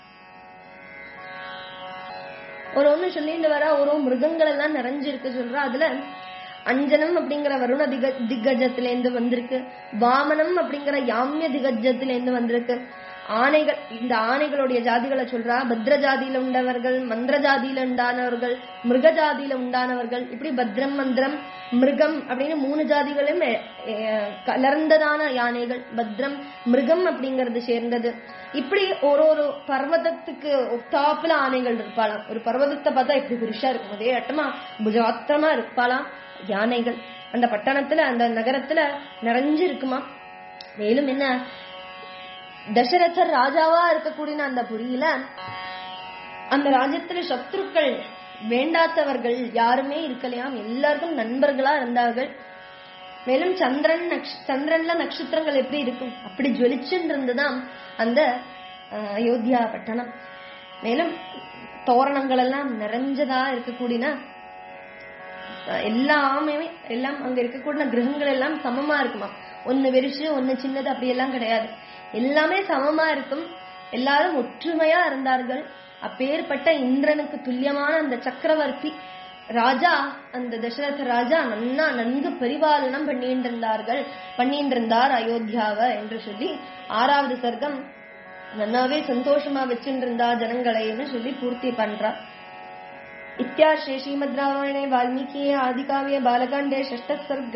ஒரு ஒண்ணு சொல்லிட்டு வர ஒரு மிருகங்கள் எல்லாம் நிறைஞ்சிருக்கு சொல்றா அதுல அஞ்சனம் அப்படிங்கிற வருண திக திகஜத்துல இருந்து வந்திருக்கு வாமனம் அப்படிங்கிற யாமிய திகஜத்துல இருந்து வந்திருக்கு ஆணைகள் இந்த ஆணைகளுடைய ஜாதிகளை சொல்றா பத்ர ஜாதியில உண்டவர்கள் மந்திர ஜாதியில உண்டானவர்கள் மிருக ஜாதியில உண்டானவர்கள் இப்படி பத்ரம் மந்திரம் மிருகம் அப்படின்னு மூணு ஜாதிகளும் எ- எ- கலர்ந்ததான யானைகள் பத்ரம் மிருகம் அப்படிங்கிறது சேர்ந்தது இப்படி ஒரு ஒரு பர்வதத்துக்கு ஒத்தாப்புல ஆணைகள் இருப்பாளாம் ஒரு பர்வதத்தை பார்த்தா இப்படி புருஷா இருக்கும் அதே அட்டமா புஜாத்திரமா இருப்பாளாம் யானைகள் அந்த பட்டணத்துல அந்த நகரத்துல நிறைஞ்சு இருக்குமா மேலும் என்ன தசரதர் ராஜாவா இருக்கக்கூடிய அந்த புரியில அந்த ராஜ்யத்துல சத்ருக்கள் வேண்டாத்தவர்கள் யாருமே இருக்கலையாம் எல்லாருக்கும் நண்பர்களா இருந்தார்கள் மேலும் சந்திரன் நக்ஷ- சந்திரன்ல நட்சத்திரங்கள் எப்படி இருக்கும் அப்படி ஜொலிச்சுன்னு இருந்துதான் அந்த அஹ், அயோத்தியா பட்டணம் மேலும் தோரணங்கள் எல்லாம் நிறைஞ்சதா இருக்கக்கூடிய அஹ், எல்லாமே எல்லாம் அங்க இருக்கக்கூடிய கிரகங்கள் எல்லாம் சமமா இருக்குமா ஒன்னு வெறிச்சு ஒன்னு சின்னது அப்படி எல்லாம் கிடையாது எல்லாமே சமமா இருக்கும் எல்லாரும் ஒற்றுமையா இருந்தார்கள் அப்பேற்பட்ட இந்திரனுக்கு துல்லியமான அந்த சக்கரவர்த்தி ராஜா அந்த தசரத ராஜா நன்னா நன்கு பரிபாலனம் பண்ணிட்டு இருந்தார்கள் பண்ணிட்டு இருந்தார் அயோத்தியாவை என்று சொல்லி ஆறாவது சர்க்கம் நன்னாவே சந்தோஷமா வச்சுட்டு இருந்தா ஜனங்களைன்னு சொல்லி பூர்த்தி பண்றா இத்தியார்ஷே ஸ்ரீமத் ராமாயணே வால்மீகி ஆதிகாவிய பாலகாண்டே ஷஷ்ட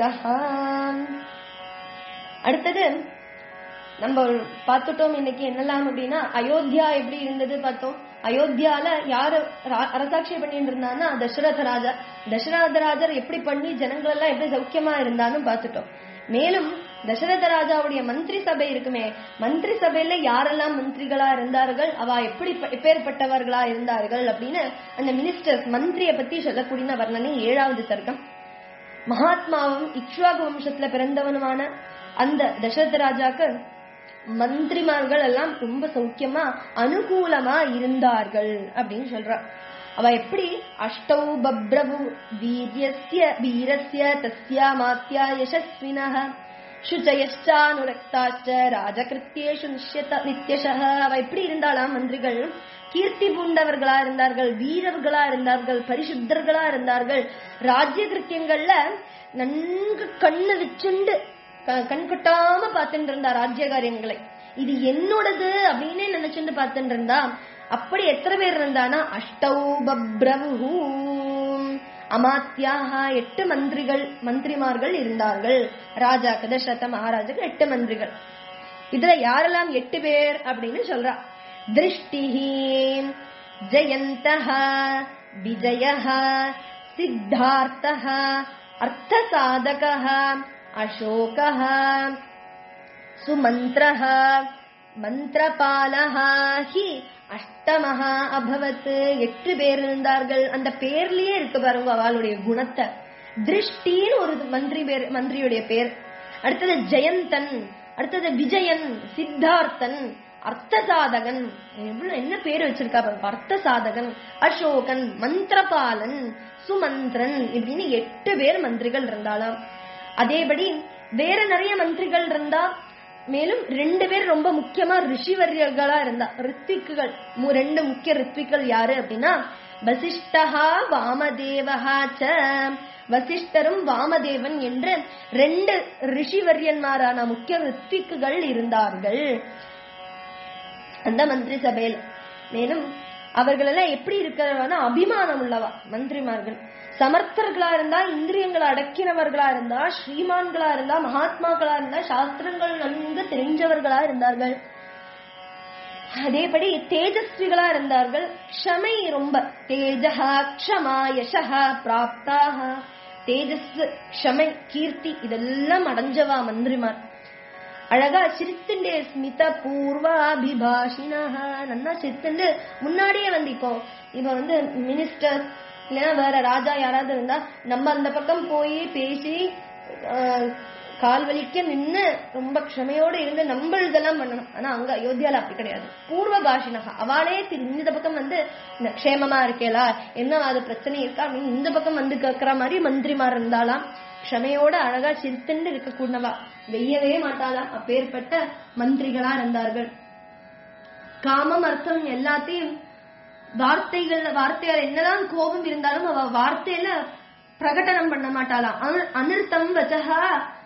அடுத்தது நம்ம பார்த்துட்டோம் இன்னைக்கு என்னலாம் அப்படின்னா அயோத்தியா எப்படி இருந்தது பார்த்தோம் அயோத்தியால யாரு ரா- அரசாட்சி பண்ணிட்டு இருந்தான்னா தசரத ராஜா தசரத ராஜர் எப்படி பண்ணி ஜனங்கள் எல்லாம் எப்படி சௌக்கியமா இருந்தான்னு பார்த்துட்டோம் மேலும் தசரத ராஜாவுடைய மந்திரி சபை இருக்குமே மந்திரி சபையில யாரெல்லாம் மந்திரிகளா இருந்தார்கள் அவ எப்படி ப- எப்பேற்பட்டவர்களா இருந்தார்கள் அப்படின்னு அந்த மினிஸ்டர்ஸ் மந்திரிய பத்தி சொல்லக்கூடிய வர்ணனை ஏழாவது சர்க்கம் மகாத்மாவும் இக்ஷ்வாகு வம்சத்துல பிறந்தவனுமான அந்த தசரத ராஜாக்கு மந்திரிமார்கள் எல்லாம் ரொம்ப சௌக்கியமா அனுகூலமா இருந்தார்கள் அப்படின்னு சொல்றா அவ எப்படி அஷ்டௌ பப்ரபு வீரியஸ்ய வீரஸ்ய தஸ்யா மாத்யா யசஸ்வினः சுஜயஷ்டானுரக்தாச்ச ராஜகிருத்தியேஷு நிஷ்யத நித்யஷः அவ எப்படி இருந்தாளாம் மந்திரிகள் கீர்த்தி பூண்டவர்களா இருந்தார்கள் வீரர்களா இருந்தார்கள் பரிசுத்தர்களா இருந்தார்கள் ராஜ்ய கிருத்தியங்கள்ல நன்கு கண்ணு வச்சுண்டு க- கண் கொட்டாம பார்த்துட்டு இருந்தா ராஜ்ய காரியங்களை இது என்னோடது அப்படின்னு நினைச்சுட்டு பார்த்துட்டு இருந்தா அப்படி எத்தனை பேர் இருந்தானா அஷ்டௌ பப்ரவு அமாத்தியாக எட்டு மந்திரிகள் மந்திரிமார்கள் இருந்தார்கள் ராஜா கதசரத மகாராஜாக்கு எட்டு மந்திரிகள் இதுல யாரெல்லாம் எட்டு பேர் அப்படின்னு சொல்றா திருஷ்டிஹி ஜெயந்தः விஜயः சித்தார்த்தः அர்த்தசாதகः அசோகः சுமந்திரः மந்திரபாலः ஹி அஷ்டமஹ அபவத் எட்டு பேர் இருந்தார்கள் அந்த பேர்லயே இருக்கு பாருங்க அவளுடைய குணத்தை திருஷ்டின்னு ஒரு மந்திரி பேர் மந்திரியுடைய பேர் அடுத்தது ஜெயந்தன் அடுத்தது விஜயன் சித்தார்த்தன் அர்த்தசாதகன் எவ்வளவு என்ன பேர் வச்சிருக்கா பாருங்க அர்த்தசாதகன் அசோகன் மந்திரபாலன் சுமந்திரன் இப்படின்னு எட்டு பேர் மந்திரிகள் இருந்தாளாம் அதேபடி வேற நிறைய மந்திரிகள் இருந்தா மேலும் ரெண்டு பேர் ரொம்ப முக்கியமா ரிஷிவரியர்களா இருந்தா ரித்விக்குகள் மு- ரெண்டு முக்கிய ரித்விக்கள் யாரு அப்படின்னா வசிஷ்டஹா வாமதேவஹா ச வசிஷ்டரும் வாமதேவன் என்று ரெண்டு ரிஷிவரியன்மாரான முக்கிய ரித்விக்குகள் இருந்தார்கள் அந்த மந்திரி சபையில் மேலும் அவர்கள் எல்லாம் எப்படி இருக்கிறவனா அபிமானம் உள்ளவா மந்திரிமார்கள் சமர்த்தர்களா இருந்தா இந்திரியங்களை அடக்கினவர்களா இருந்தா ஸ்ரீமான்களா இருந்தா மகாத்மாக்களா இருந்தா சாஸ்திரங்கள் நன்கு தெரிஞ்சவர்களா இருந்தார்கள் அதேபடி தேஜஸ்விகளா இருந்தார்கள் க்ஷமை ரொம்ப தேஜஹா க்ஷமா யசஹா பிராப்தாக தேஜஸ் க்ஷமை கீர்த்தி இதெல்லாம் அடைஞ்சவா மந்திரிமார் அழகா சிரித்துண்டே ஸ்மித பூர்வாபிபாஷினஹ நன்னா சிரித்துண்டு முன்னாடியே வந்து இப்போ இப்ப வந்து மினிஸ்டர் இல்லைன்னா வேற ராஜா யாராவது இருந்தா நம்ம அந்த பக்கம் போய் பேசி ஆஹ், கால் வலிக்க நின்னு ரொம்ப க்ஷமையோடு இருந்து நம்ம இதெல்லாம் பண்ணணும் ஆனா அங்க அயோத்தியால அப்படி கிடையாது பூர்வ பாஷினகா அவளே திரு- இந்த பக்கம் வந்து இந்த க்ஷேமமா இருக்கேலா என்ன அது பிரச்சனை இருக்கா அப்படின்னு இந்த பக்கம் வந்து கேட்கிற மாதிரி மந்திரிமார் இருந்தாலாம் க்ஷமையோட அழகா சிரித்துண்டு இருக்கக்கூடவா வெய்யவே மாட்டாளாம் அப்பேற்பட்ட மந்திரிகளா இருந்தார்கள் காமம் அர்த்தம் எல்லாத்தையும் வார்த்தைகள் வார்த்தையால் என்னதான் கோபம் இருந்தாலும் அவ வார்த்தையில பிரகடனம் பண்ண மாட்டாளாம் அனு- அனிர்த்தம் வச்சகா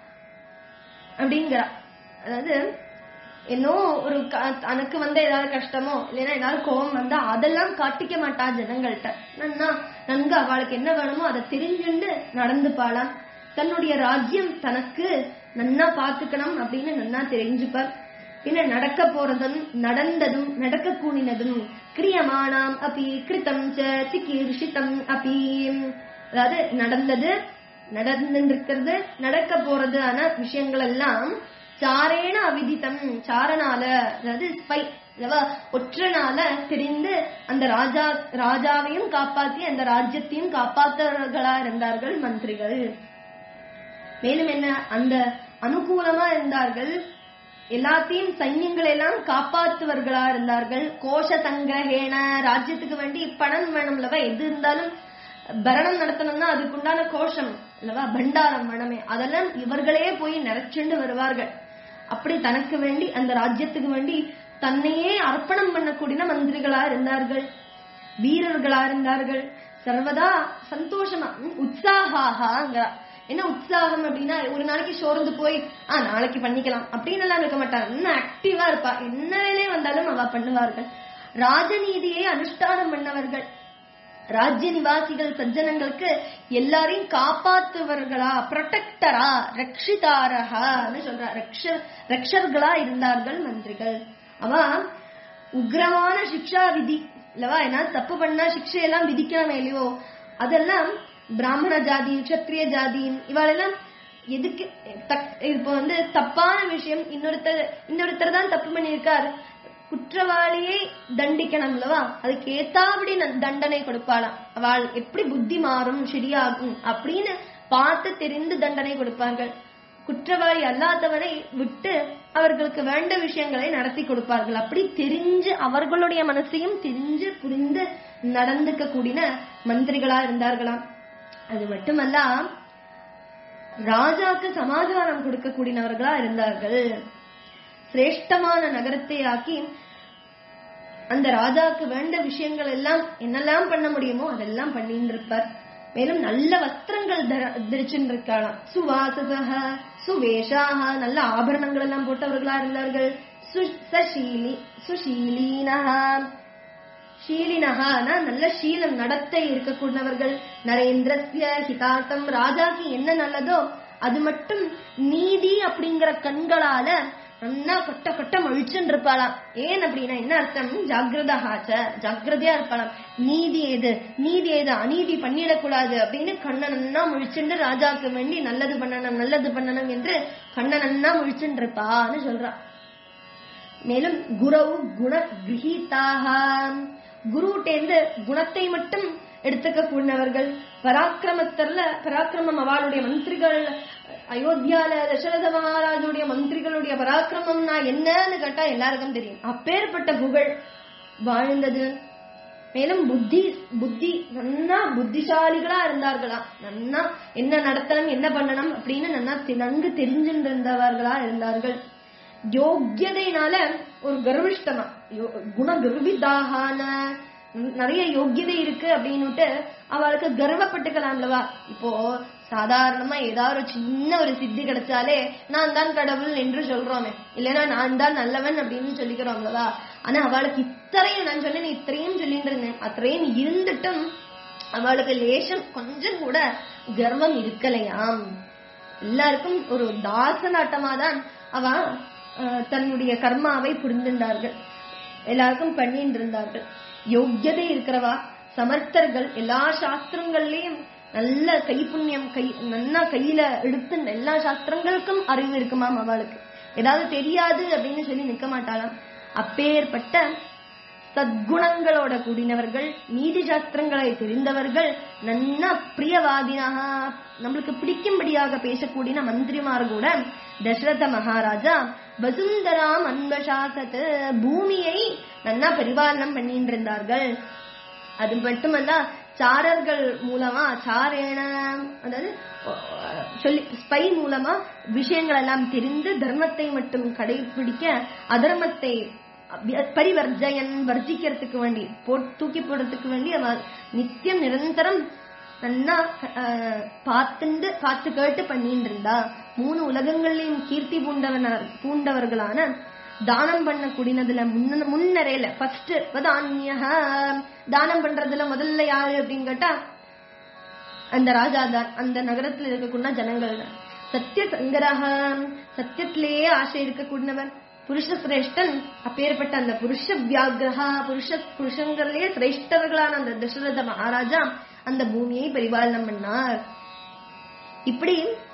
அப்படிங்கிறா அதாவது என்னோ ஒரு க- தனக்கு வந்த ஏதாவது கஷ்டமோ இல்லைன்னா ஏதாவது கோபம் வந்தா அதெல்லாம் காட்டிக்க மாட்டா ஜனங்கள்கிட்ட நன்னா நன்கு அவளுக்கு என்ன வேணுமோ அதை தெரிஞ்சுண்டு நடந்துப்பாளாம் தன்னுடைய ராஜ்யம் தனக்கு நன்னா பாத்துக்கணும் அப்படின்னு நன்னா தெரிஞ்சுப்பார் பின்ன நடக்க போறதும் நடந்ததும் நடக்க கூடினதும் கிரியமானாம் அபி கிருத்தம் ச சிகீர்ஷிதம் அபி அதாவது நடந்தது நடந்துருக்கிறது நடக்க போறது ஆன விஷயங்கள் எல்லாம் சாரேன அவிதித்தம் சாரனால அதாவது ஸ்பை அல்லவா ஒற்றனால தெரிந்து அந்த ராஜா ராஜாவையும் காப்பாத்தி அந்த ராஜ்யத்தையும் காப்பாத்தவர்களா இருந்தார்கள் மந்திரிகள் மேலும் என்ன அந்த அனுகூலமா இருந்தார்கள் எல்லாத்தையும் சைன்யங்களை எல்லாம் காப்பாற்றுவர்களா இருந்தார்கள் கோஷ சங்கிரகேன ராஜ்யத்துக்கு வேண்டி பணம் வேணும்லவா எது இருந்தாலும் பரணம் நடத்தணும்னா அதுக்குண்டான கோஷம் அல்லவா பண்டாரம் வேணுமே அதெல்லாம் இவர்களே போய் நிறைச்சுண்டு வருவார்கள் அப்படி தனக்கு வேண்டி அந்த ராஜ்யத்துக்கு வேண்டி தன்னையே அர்ப்பணம் பண்ணக்கூடிய மந்திரிகளா இருந்தார்கள் வீரர்களா இருந்தார்கள் சர்வதா சந்தோஷமா ம், உற்சாகாங்கிறா என்ன உற்சாகம் அப்படின்னா ஒரு நாளைக்கு சோர்ந்து போய் ஆ நாளைக்கு பண்ணிக்கலாம் அப்படின்னு எல்லாம் இருக்க மாட்டாங்க இன்னும் ஆக்டிவா இருப்பா என்ன வேலையே வந்தாலும் அவ பண்ணுவார்கள் ராஜநீதியை அனுஷ்டானம் பண்ணவர்கள் ராஜ்ய நிவாசிகள் சஜ்ஜனங்களுக்கு எல்லாரையும் காப்பாத்துவர்களா ப்ரொடெக்டரா ரக்ஷிதாரகான்னு சொல்றா ரக்ஷ ரக்ஷர்களா இருந்தார்கள் மந்திரிகள் அவ உக்ரமான சிக்ஷா விதி இல்லவா ஏன்னா தப்பு பண்ணா சிக்ஷையெல்லாம் விதிக்கலாமே இல்லையோ அதெல்லாம் பிராமண ஜாதி கஷத்திரிய ஜாதி இவாளெல்லாம் எதுக்கு தக்- இப்போ வந்து தப்பான விஷயம் இன்னொருத்தர் இன்னொருத்தர் தான் தப்பு பண்ணியிருக்கார் குற்றவாளியை தண்டிக்கணும் அல்லவா அதுக்கு ஏத்தாபடி ந- தண்டனை கொடுப்பாளாம் அவள் எப்படி புத்தி மாறும் சரியாகும் அப்படின்னு பார்த்து தெரிந்து தண்டனை கொடுப்பார்கள் குற்றவாளி அல்லாதவனை விட்டு அவர்களுக்கு வேண்ட விஷயங்களை நடத்தி கொடுப்பார்கள் அப்படி தெரிஞ்சு அவர்களுடைய மனசையும் தெரிஞ்சு புரிந்து நடந்துக்க கூடின மந்திரிகளா இருந்தார்களாம் அது மட்டுமல்ல ராஜாக்கு சமாதானம் கொடுக்கக்கூடியவர்களா இருந்தார்கள் சிரேஷ்டமான நகரத்தை ஆக்கி அந்த ராஜாக்கு வேண்ட விஷயங்கள் எல்லாம் என்னெல்லாம் பண்ண முடியுமோ அதெல்லாம் பண்ணிட்டு இருப்பார் மேலும் நல்ல வஸ்திரங்கள் தர- தரிச்சுட்டு இருக்கலாம் சுவாசக சுவேஷாக நல்ல ஆபரணங்கள் எல்லாம் போட்டவர்களா இருந்தார்கள் சு- சசீலி சுஷீலீனஹா ஷீலினஹானா நல்ல சீலம் நடத்தை இருக்கக்கூடியவர்கள் நரேந்திரஸ்ய ஹிதார்த்தம் ராஜாக்கு என்ன நல்லதோ அது மட்டும் நீதி அப்படிங்கிற கண்களால நன்னா கொட்ட கொட்ட மழிச்சுன்னு இருப்பாளாம் ஏன் அப்படின்னா என்ன அர்த்தம் ஜாகிரதஹாச்ச ஜாக்கிரதையா இருப்பாளாம் நீதி எது நீதி எது அநீதி பண்ணிடக்கூடாது அப்படின்னு கண்ணை நன்னா முழிச்சுண்டு ராஜாக்கு வேண்டி நல்லது பண்ணணும் நல்லது பண்ணணும் என்று கண்ணை நன்னா முழிச்சுட்டு இருப்பான்னு சொல்றான் மேலும் குரவு குண கிரகீதாக குருட்டேந்து குணத்தை மட்டும் எடுத்துக்க கூடினவர்கள் பராக்கிரமத்தர்ல பராக்கிரமம் அவளுடைய மந்திரிகள் அயோத்தியால தசரத மகாராஜுடைய மந்திரிகளுடைய பராக்கிரமம்னா என்னன்னு கேட்டா எல்லாருக்கும் தெரியும் அப்பேற்பட்ட புகழ் வாழ்ந்தது மேலும் புத்தி புத்தி நன்னா புத்திசாலிகளா இருந்தார்களா நன்னா என்ன நடத்தணும் என்ன பண்ணணும் அப்படின்னு நன்னா தெ- நன்கு தெரிஞ்சிருந்தவர்களா இருந்தார்கள் யோக்கியதைனால ஒரு கர்விஷ்டமா யோ- குண கர்விதாகான நிறைய யோக்கியதை இருக்கு அப்படின்னுட்டு அவளுக்கு கர்வப்பட்டுக்கலாம்லவா இப்போ சாதாரணமா ஏதாவது ஒரு சின்ன ஒரு சித்தி கிடைச்சாலே நான் தான் கடவுள் என்று சொல்றோமே இல்லைன்னா நான் தான் நல்லவன் அப்படின்னு சொல்லிக்கிறோம்லவா ஆனா அவளுக்கு இத்தனையும் நான் சொன்னேன் இத்தனையும் சொல்லிட்டு இருந்தேன் அத்தனையும் இருந்துட்டும் அவளுக்கு லேசம் கொஞ்சம் கூட கர்வம் இருக்கலையாம் எல்லாருக்கும் ஒரு தாசனாட்டமா தான் அவ அஹ், தன்னுடைய கர்மாவை புரிந்திருந்தார்கள் எல்லாருக்கும் பண்ணிட்டு இருந்தார்கள் யோக்கியதை இருக்கிறவா சமர்த்தர்கள் எல்லா சாஸ்திரங்கள்லயும் நல்ல கைப்புண்ணியம் கை நல்லா கையில எடுத்து எல்லா சாஸ்திரங்களுக்கும் அறிவு இருக்குமாம் அவளுக்கு ஏதாவது தெரியாது அப்படின்னு சொல்லி நிக்க மாட்டாளாம் அப்பேற்பட்ட சத்குணங்களோட கூடினவர்கள் நீதி சாஸ்திரங்களை தெரிந்தவர்கள் நன்னா பிரியவாதினாக நம்மளுக்கு பிடிக்கும்படியாக பேசக்கூடிய மந்திரிமார் கூட தசரத மகாராஜா வசுந்தராம் அன்பசாசத் பூமியை நன்னா பரிபாலனம் பண்ணிட்டு இருந்தார்கள் அது மட்டுமல்ல சாரர்கள் மூலமா சாரேன அதாவது அஹ், சொல்லி ஸ்பை மூலமா விஷயங்கள் எல்லாம் தெரிந்து தர்மத்தை மட்டும் கடைபிடிக்க அதர்மத்தை அபி- பரிவர்ஜயன் வர்ஜிக்கிறதுக்கு வேண்டி போ தூக்கி போடுறதுக்கு வேண்டி அவ நித்தியம் நிரந்தரம் நன்னா அஹ், பார்த்துண்டு பார்த்து கேட்டு பண்ணிட்டு இருந்தா மூணு உலகங்கள்லயும் கீர்த்தி பூண்டவனர் பூண்டவர்களான தானம் பண்ண கூடினதுல முன்ன முன்னரேல ஃபர்ஸ்ட் வதான்யஹ தானம் பண்றதுல முதல்ல யாரு அப்படின்னு கேட்டா அந்த ராஜா தான் அந்த நகரத்துல இருக்கக்கூடிய ஜனங்கள் தான் சத்திய சங்கரக சத்தியத்திலேயே ஆசை இருக்கக்கூடியவன் புருஷ சிரேஷ்டன் அப்பேற்பட்ட அந்த புருஷ வியாகிரகா புருஷ புருஷங்களிலேயே சிரேஷ்டர்களான அந்த தசரத மகாராஜா அந்த பூமியை பரிபாலனம் பண்ணார் இப்படி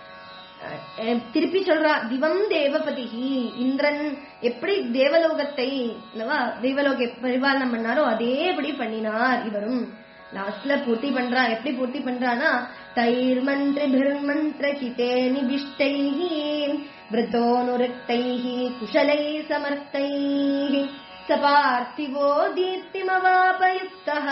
அஹ், திருப்பி சொல்றா திவம் தேவபதிஹி இந்திரன் எப்படி தேவலோகத்தை அல்லவா தேவலோக பரிபாலனம் பண்ணாரோ அதேபடி பண்ணினார் இவரும் லாஸ்ட்ல பூர்த்தி பண்றா எப்படி பூர்த்தி பண்றானா தைர் மந்திரி பிர்மந்திர கிதே நிபிஷ்டைஹி விரதோனுருக்தைஹி குஷலை சமர்த்தைஹி சபார்த்திவோ தீப்திமவாபயுக்தः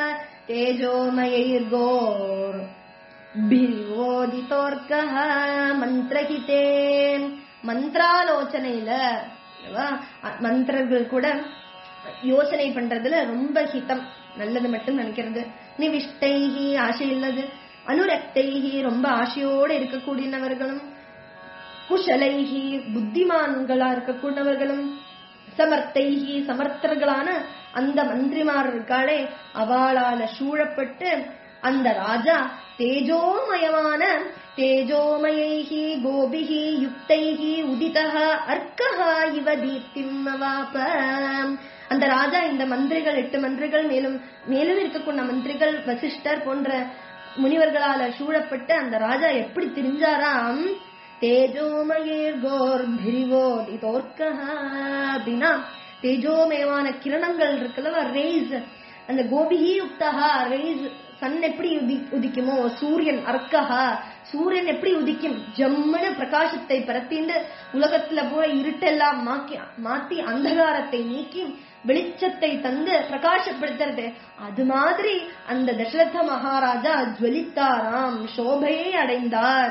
தேஜோமயைர்கோர் பிரிவோதிதோர்க்கः மந்திரகிதே மந்திராலோசனையில அல்லவா? அ- மந்திரங்கள் கூட யோசனை பண்றதுல ரொம்ப ஹிதம் நல்லது மட்டும் நினைக்கிறது நிவிஷ்டைகி ஆசை இல்லது அனுரக்தைகி ரொம்ப ஆசையோடு இருக்கக்கூடியவர்களும் குஷலைகி புத்திமான்களா இருக்கக்கூடியவர்களும் சமர்த்தைகி சமர்த்தர்களான அந்த மந்திரிமார் இருக்காளே அவளால சூழப்பட்டு அந்த ராஜா தேஜோமயமான தேஜோமயைகி கோபிகி யுக்தைகி உதிதः அர்க்கஹ இவ தீப்திம் அவாப அந்த ராஜா இந்த மந்திரிகள் எட்டு மந்திரிகள் மேலும் மேலும் இருக்கக்கூடிய மந்திரிகள் வசிஷ்டர் போன்ற முனிவர்களால சூழப்பட்டு அந்த ராஜா எப்படி தெரிஞ்சாராம் தேஜோமயேர் கோர் பிரிவோதி தோற்கஹ அப்படின்னா தேஜோமயமான கிரணங்கள் இருக்குல்ல ரேஸ் அந்த கோபிகி யுக்தஹா ரேஸ் சன் எப்படி உதி- உதிக்குமோ சூரியன் அர்க்கஹா சூரியன் எப்படி உதிக்கும் ஜம்முன்னு பிரகாசத்தை பரத்திண்டு உலகத்துல போய் இருட்டெல்லாம் மாக்கி மாத்தி அந்தகாரத்தை நீக்கி வெளிச்சத்தை தந்து பிரகாசப்படுத்துறது அது மாதிரி அந்த தசரத மகாராஜா ஜுவலித்தாராம் சோபையை அடைந்தார்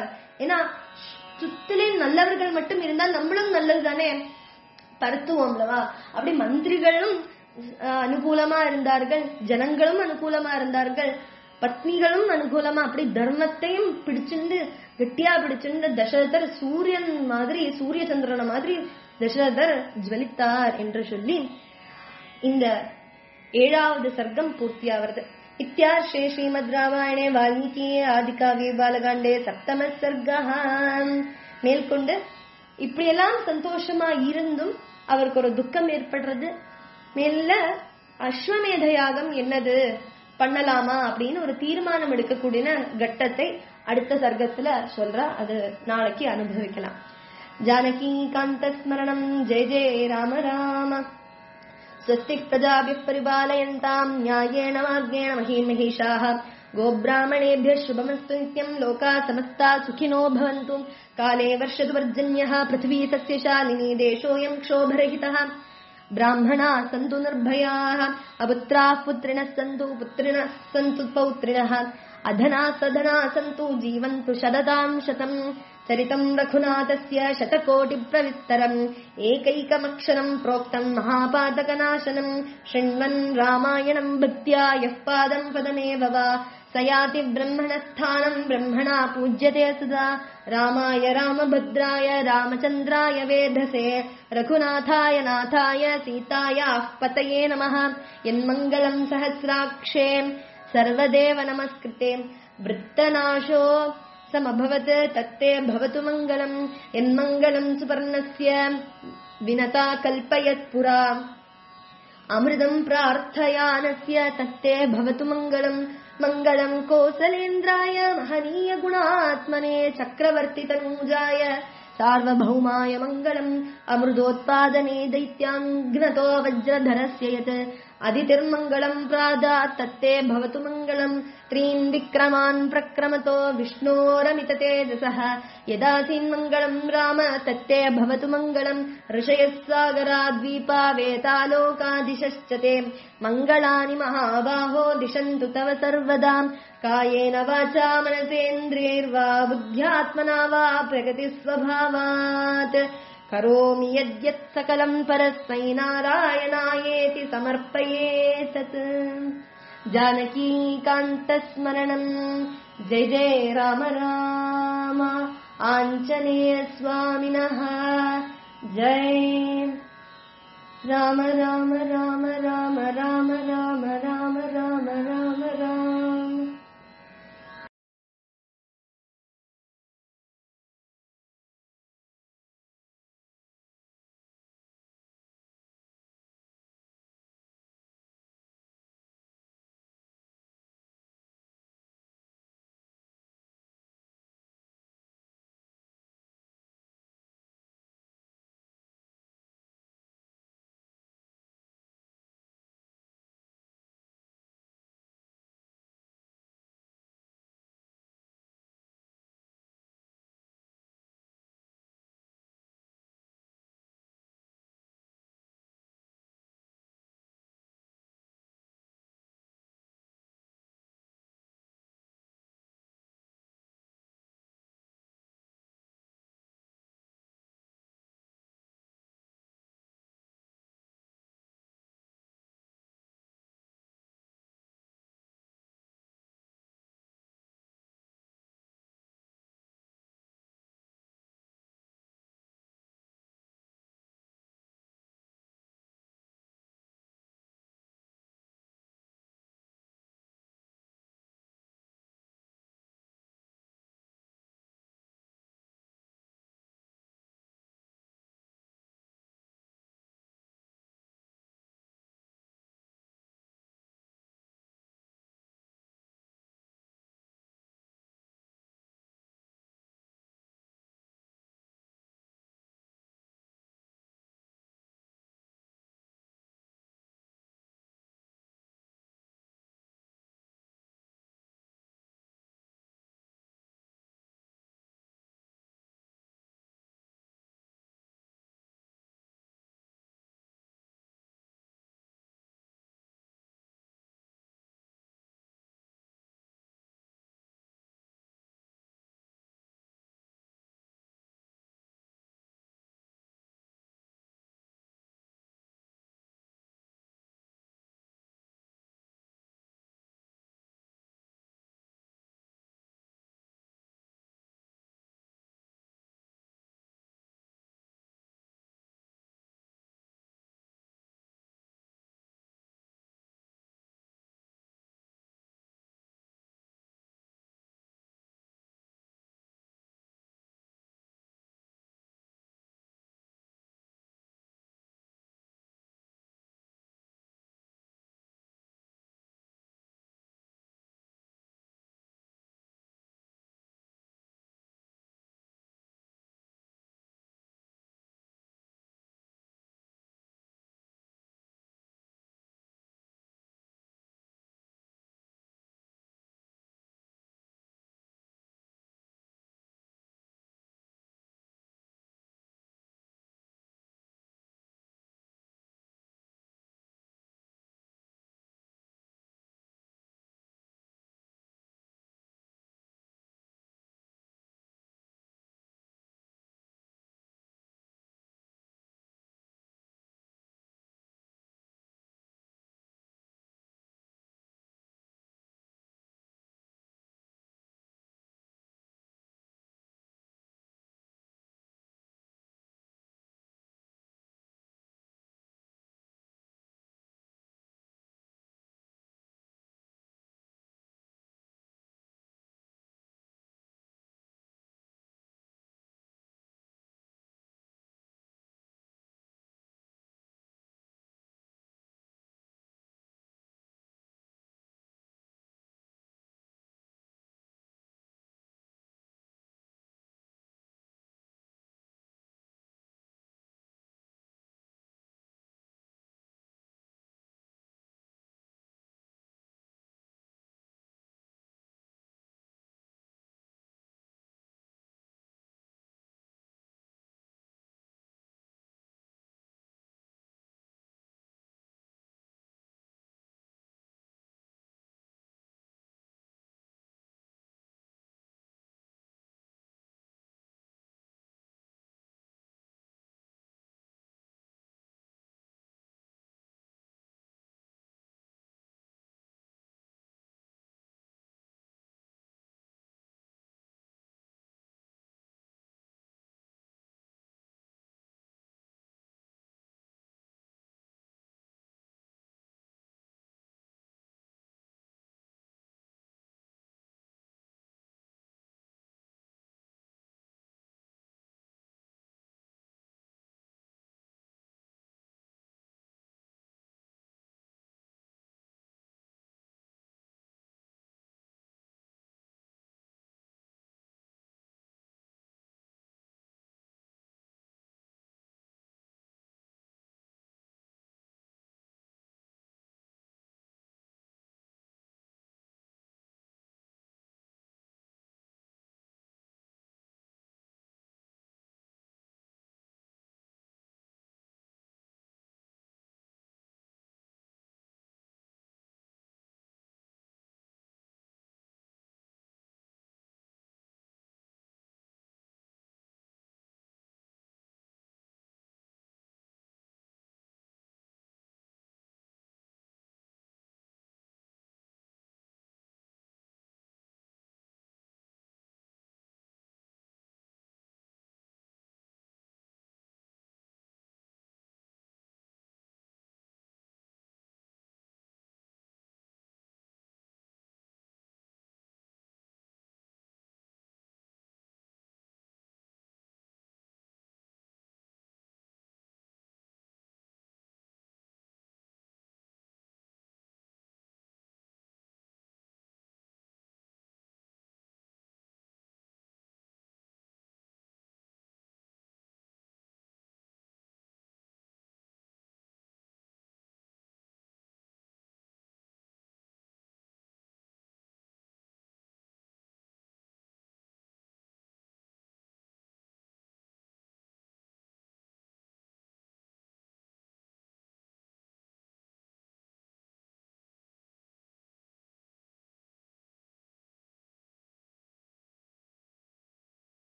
ஏன்னா சுத்திலே நல்லவர்கள் மட்டும் இருந்தால் நம்மளும் நல்லது தானே பருத்துவோம் அல்லவா அப்படி மந்திரிகளும் அஹ், அனுகூலமா இருந்தார்கள் ஜனங்களும் அனுகூலமா இருந்தார்கள் பத்னிகளும் அனுகூலமா அப்படி தர்மத்தையும் பிடிச்சிருந்து கெட்டியா பிடிச்சிருந்து தசரதர் சூரியன் மாதிரி சூரிய சந்திரன மாதிரி தசரதர் ஜுவலித்தார் என்று சொல்லி இந்த ஏழாவது சர்க்கம் பூர்த்தியாகிறது இத்தியார்ஷே ஸ்ரீமத் ராமாயணே வால்மீகியே ஆதிகாவிய பாலகாண்டே சப்தம சர்க்கம் மேற்கொண்டு இப்படியெல்லாம் சந்தோஷமா இருந்தும் அவருக்கு ஒரு துக்கம் ஏற்படுறது மேல அஸ்வமேத யாகம் என்னது பண்ணலாமா அப்படின்னு ஒரு தீர்மானம் எடுக்கக்கூடிய கட்டத்தை அடுத்த சர்க்கத்துல சொல்றா அது நாளைக்கு அனுபவிக்கலாம் ஜானகி காந்த ஸ்மரணம் ஜெய ஜெய ராம ராம स्वस्ति प्रजाभिः परिपालयन्ताम् न्यायेण मार्गेण महीमहिषाः गोब्राह्मणेभ्यः शुभमस्तु नित्यम् लोकाः समस्ता सुखिनो भवन्तु काले वर्षतु पर्जन्यः पृथिवी सस्यशालिनी देशोऽयम् क्षोभरहितः ब्राह्मणाः सन्तु निर्भयाः अपुत्राः पुत्रिणः सन्तु पुत्रिणः सन्तु पौत्रिणः अधना सधना सन्तु जीवन्तु शतताम् शतम् चरितम् रघुनाथस्य शतकोटिप्रविस्तरम् एकैकमक्षरम् प्रोक्तम् महापातकनाशनम् शृण्वन् रामायणम् भक्त्या यः पादम् पदमेव वा स याति ब्रह्मणस्थानम् ब्रह्मणा पूज्यते सदा रामाय रामभद्राय रामचन्द्राय वेधसे रघुनाथाय नाथाय सीतायाः पतये नमः यन्मङ्गलम् सहस्राक्षे सर्वदेव नमस्कृते वृत्तनाशो समभवत् तत्ते भवतु मङ्गलम् यन्मङ्गलम् सुपर्णस्य विनता कल्पयत्पुरा अमृतम् प्रार्थयानस्य तत्ते भवतु मङ्गलम् मङ्गलम् कोसलेन्द्राय महनीयगुणात्मने चक्रवर्तितनूजाय सार्वभौमाय मङ्गलम् अमृतोत्पादने दैत्याङ्घ्नतो वज्रधरस्य यत् अदितिर्मङ्गलम् प्रादात् तत्ते भवतु मङ्गलम् त्रीन् विक्रमान् प्रक्रमतो विष्णोरमिततेजसः यदासीन्मङ्गलम् राम तत्ते भवतु मङ्गलम् ऋषयः सागराद्वीपा वेतालोकादिशश्च ते मङ्गलानि महाबाहो दिशन्तु तव सर्वदा कायेन वाचा मनसेन्द्रियैर्वा बुद्ध्यात्मना वा प्रकृतिस्वभावात् करोमि यद्यत् सकलम् परस्मै नारायणायेति समर्पये तत् जानकीकान्तस्मरणम् जय जय राम राम आञ्जनेयस्वामिनः जय राम राम राम राम राम राम राम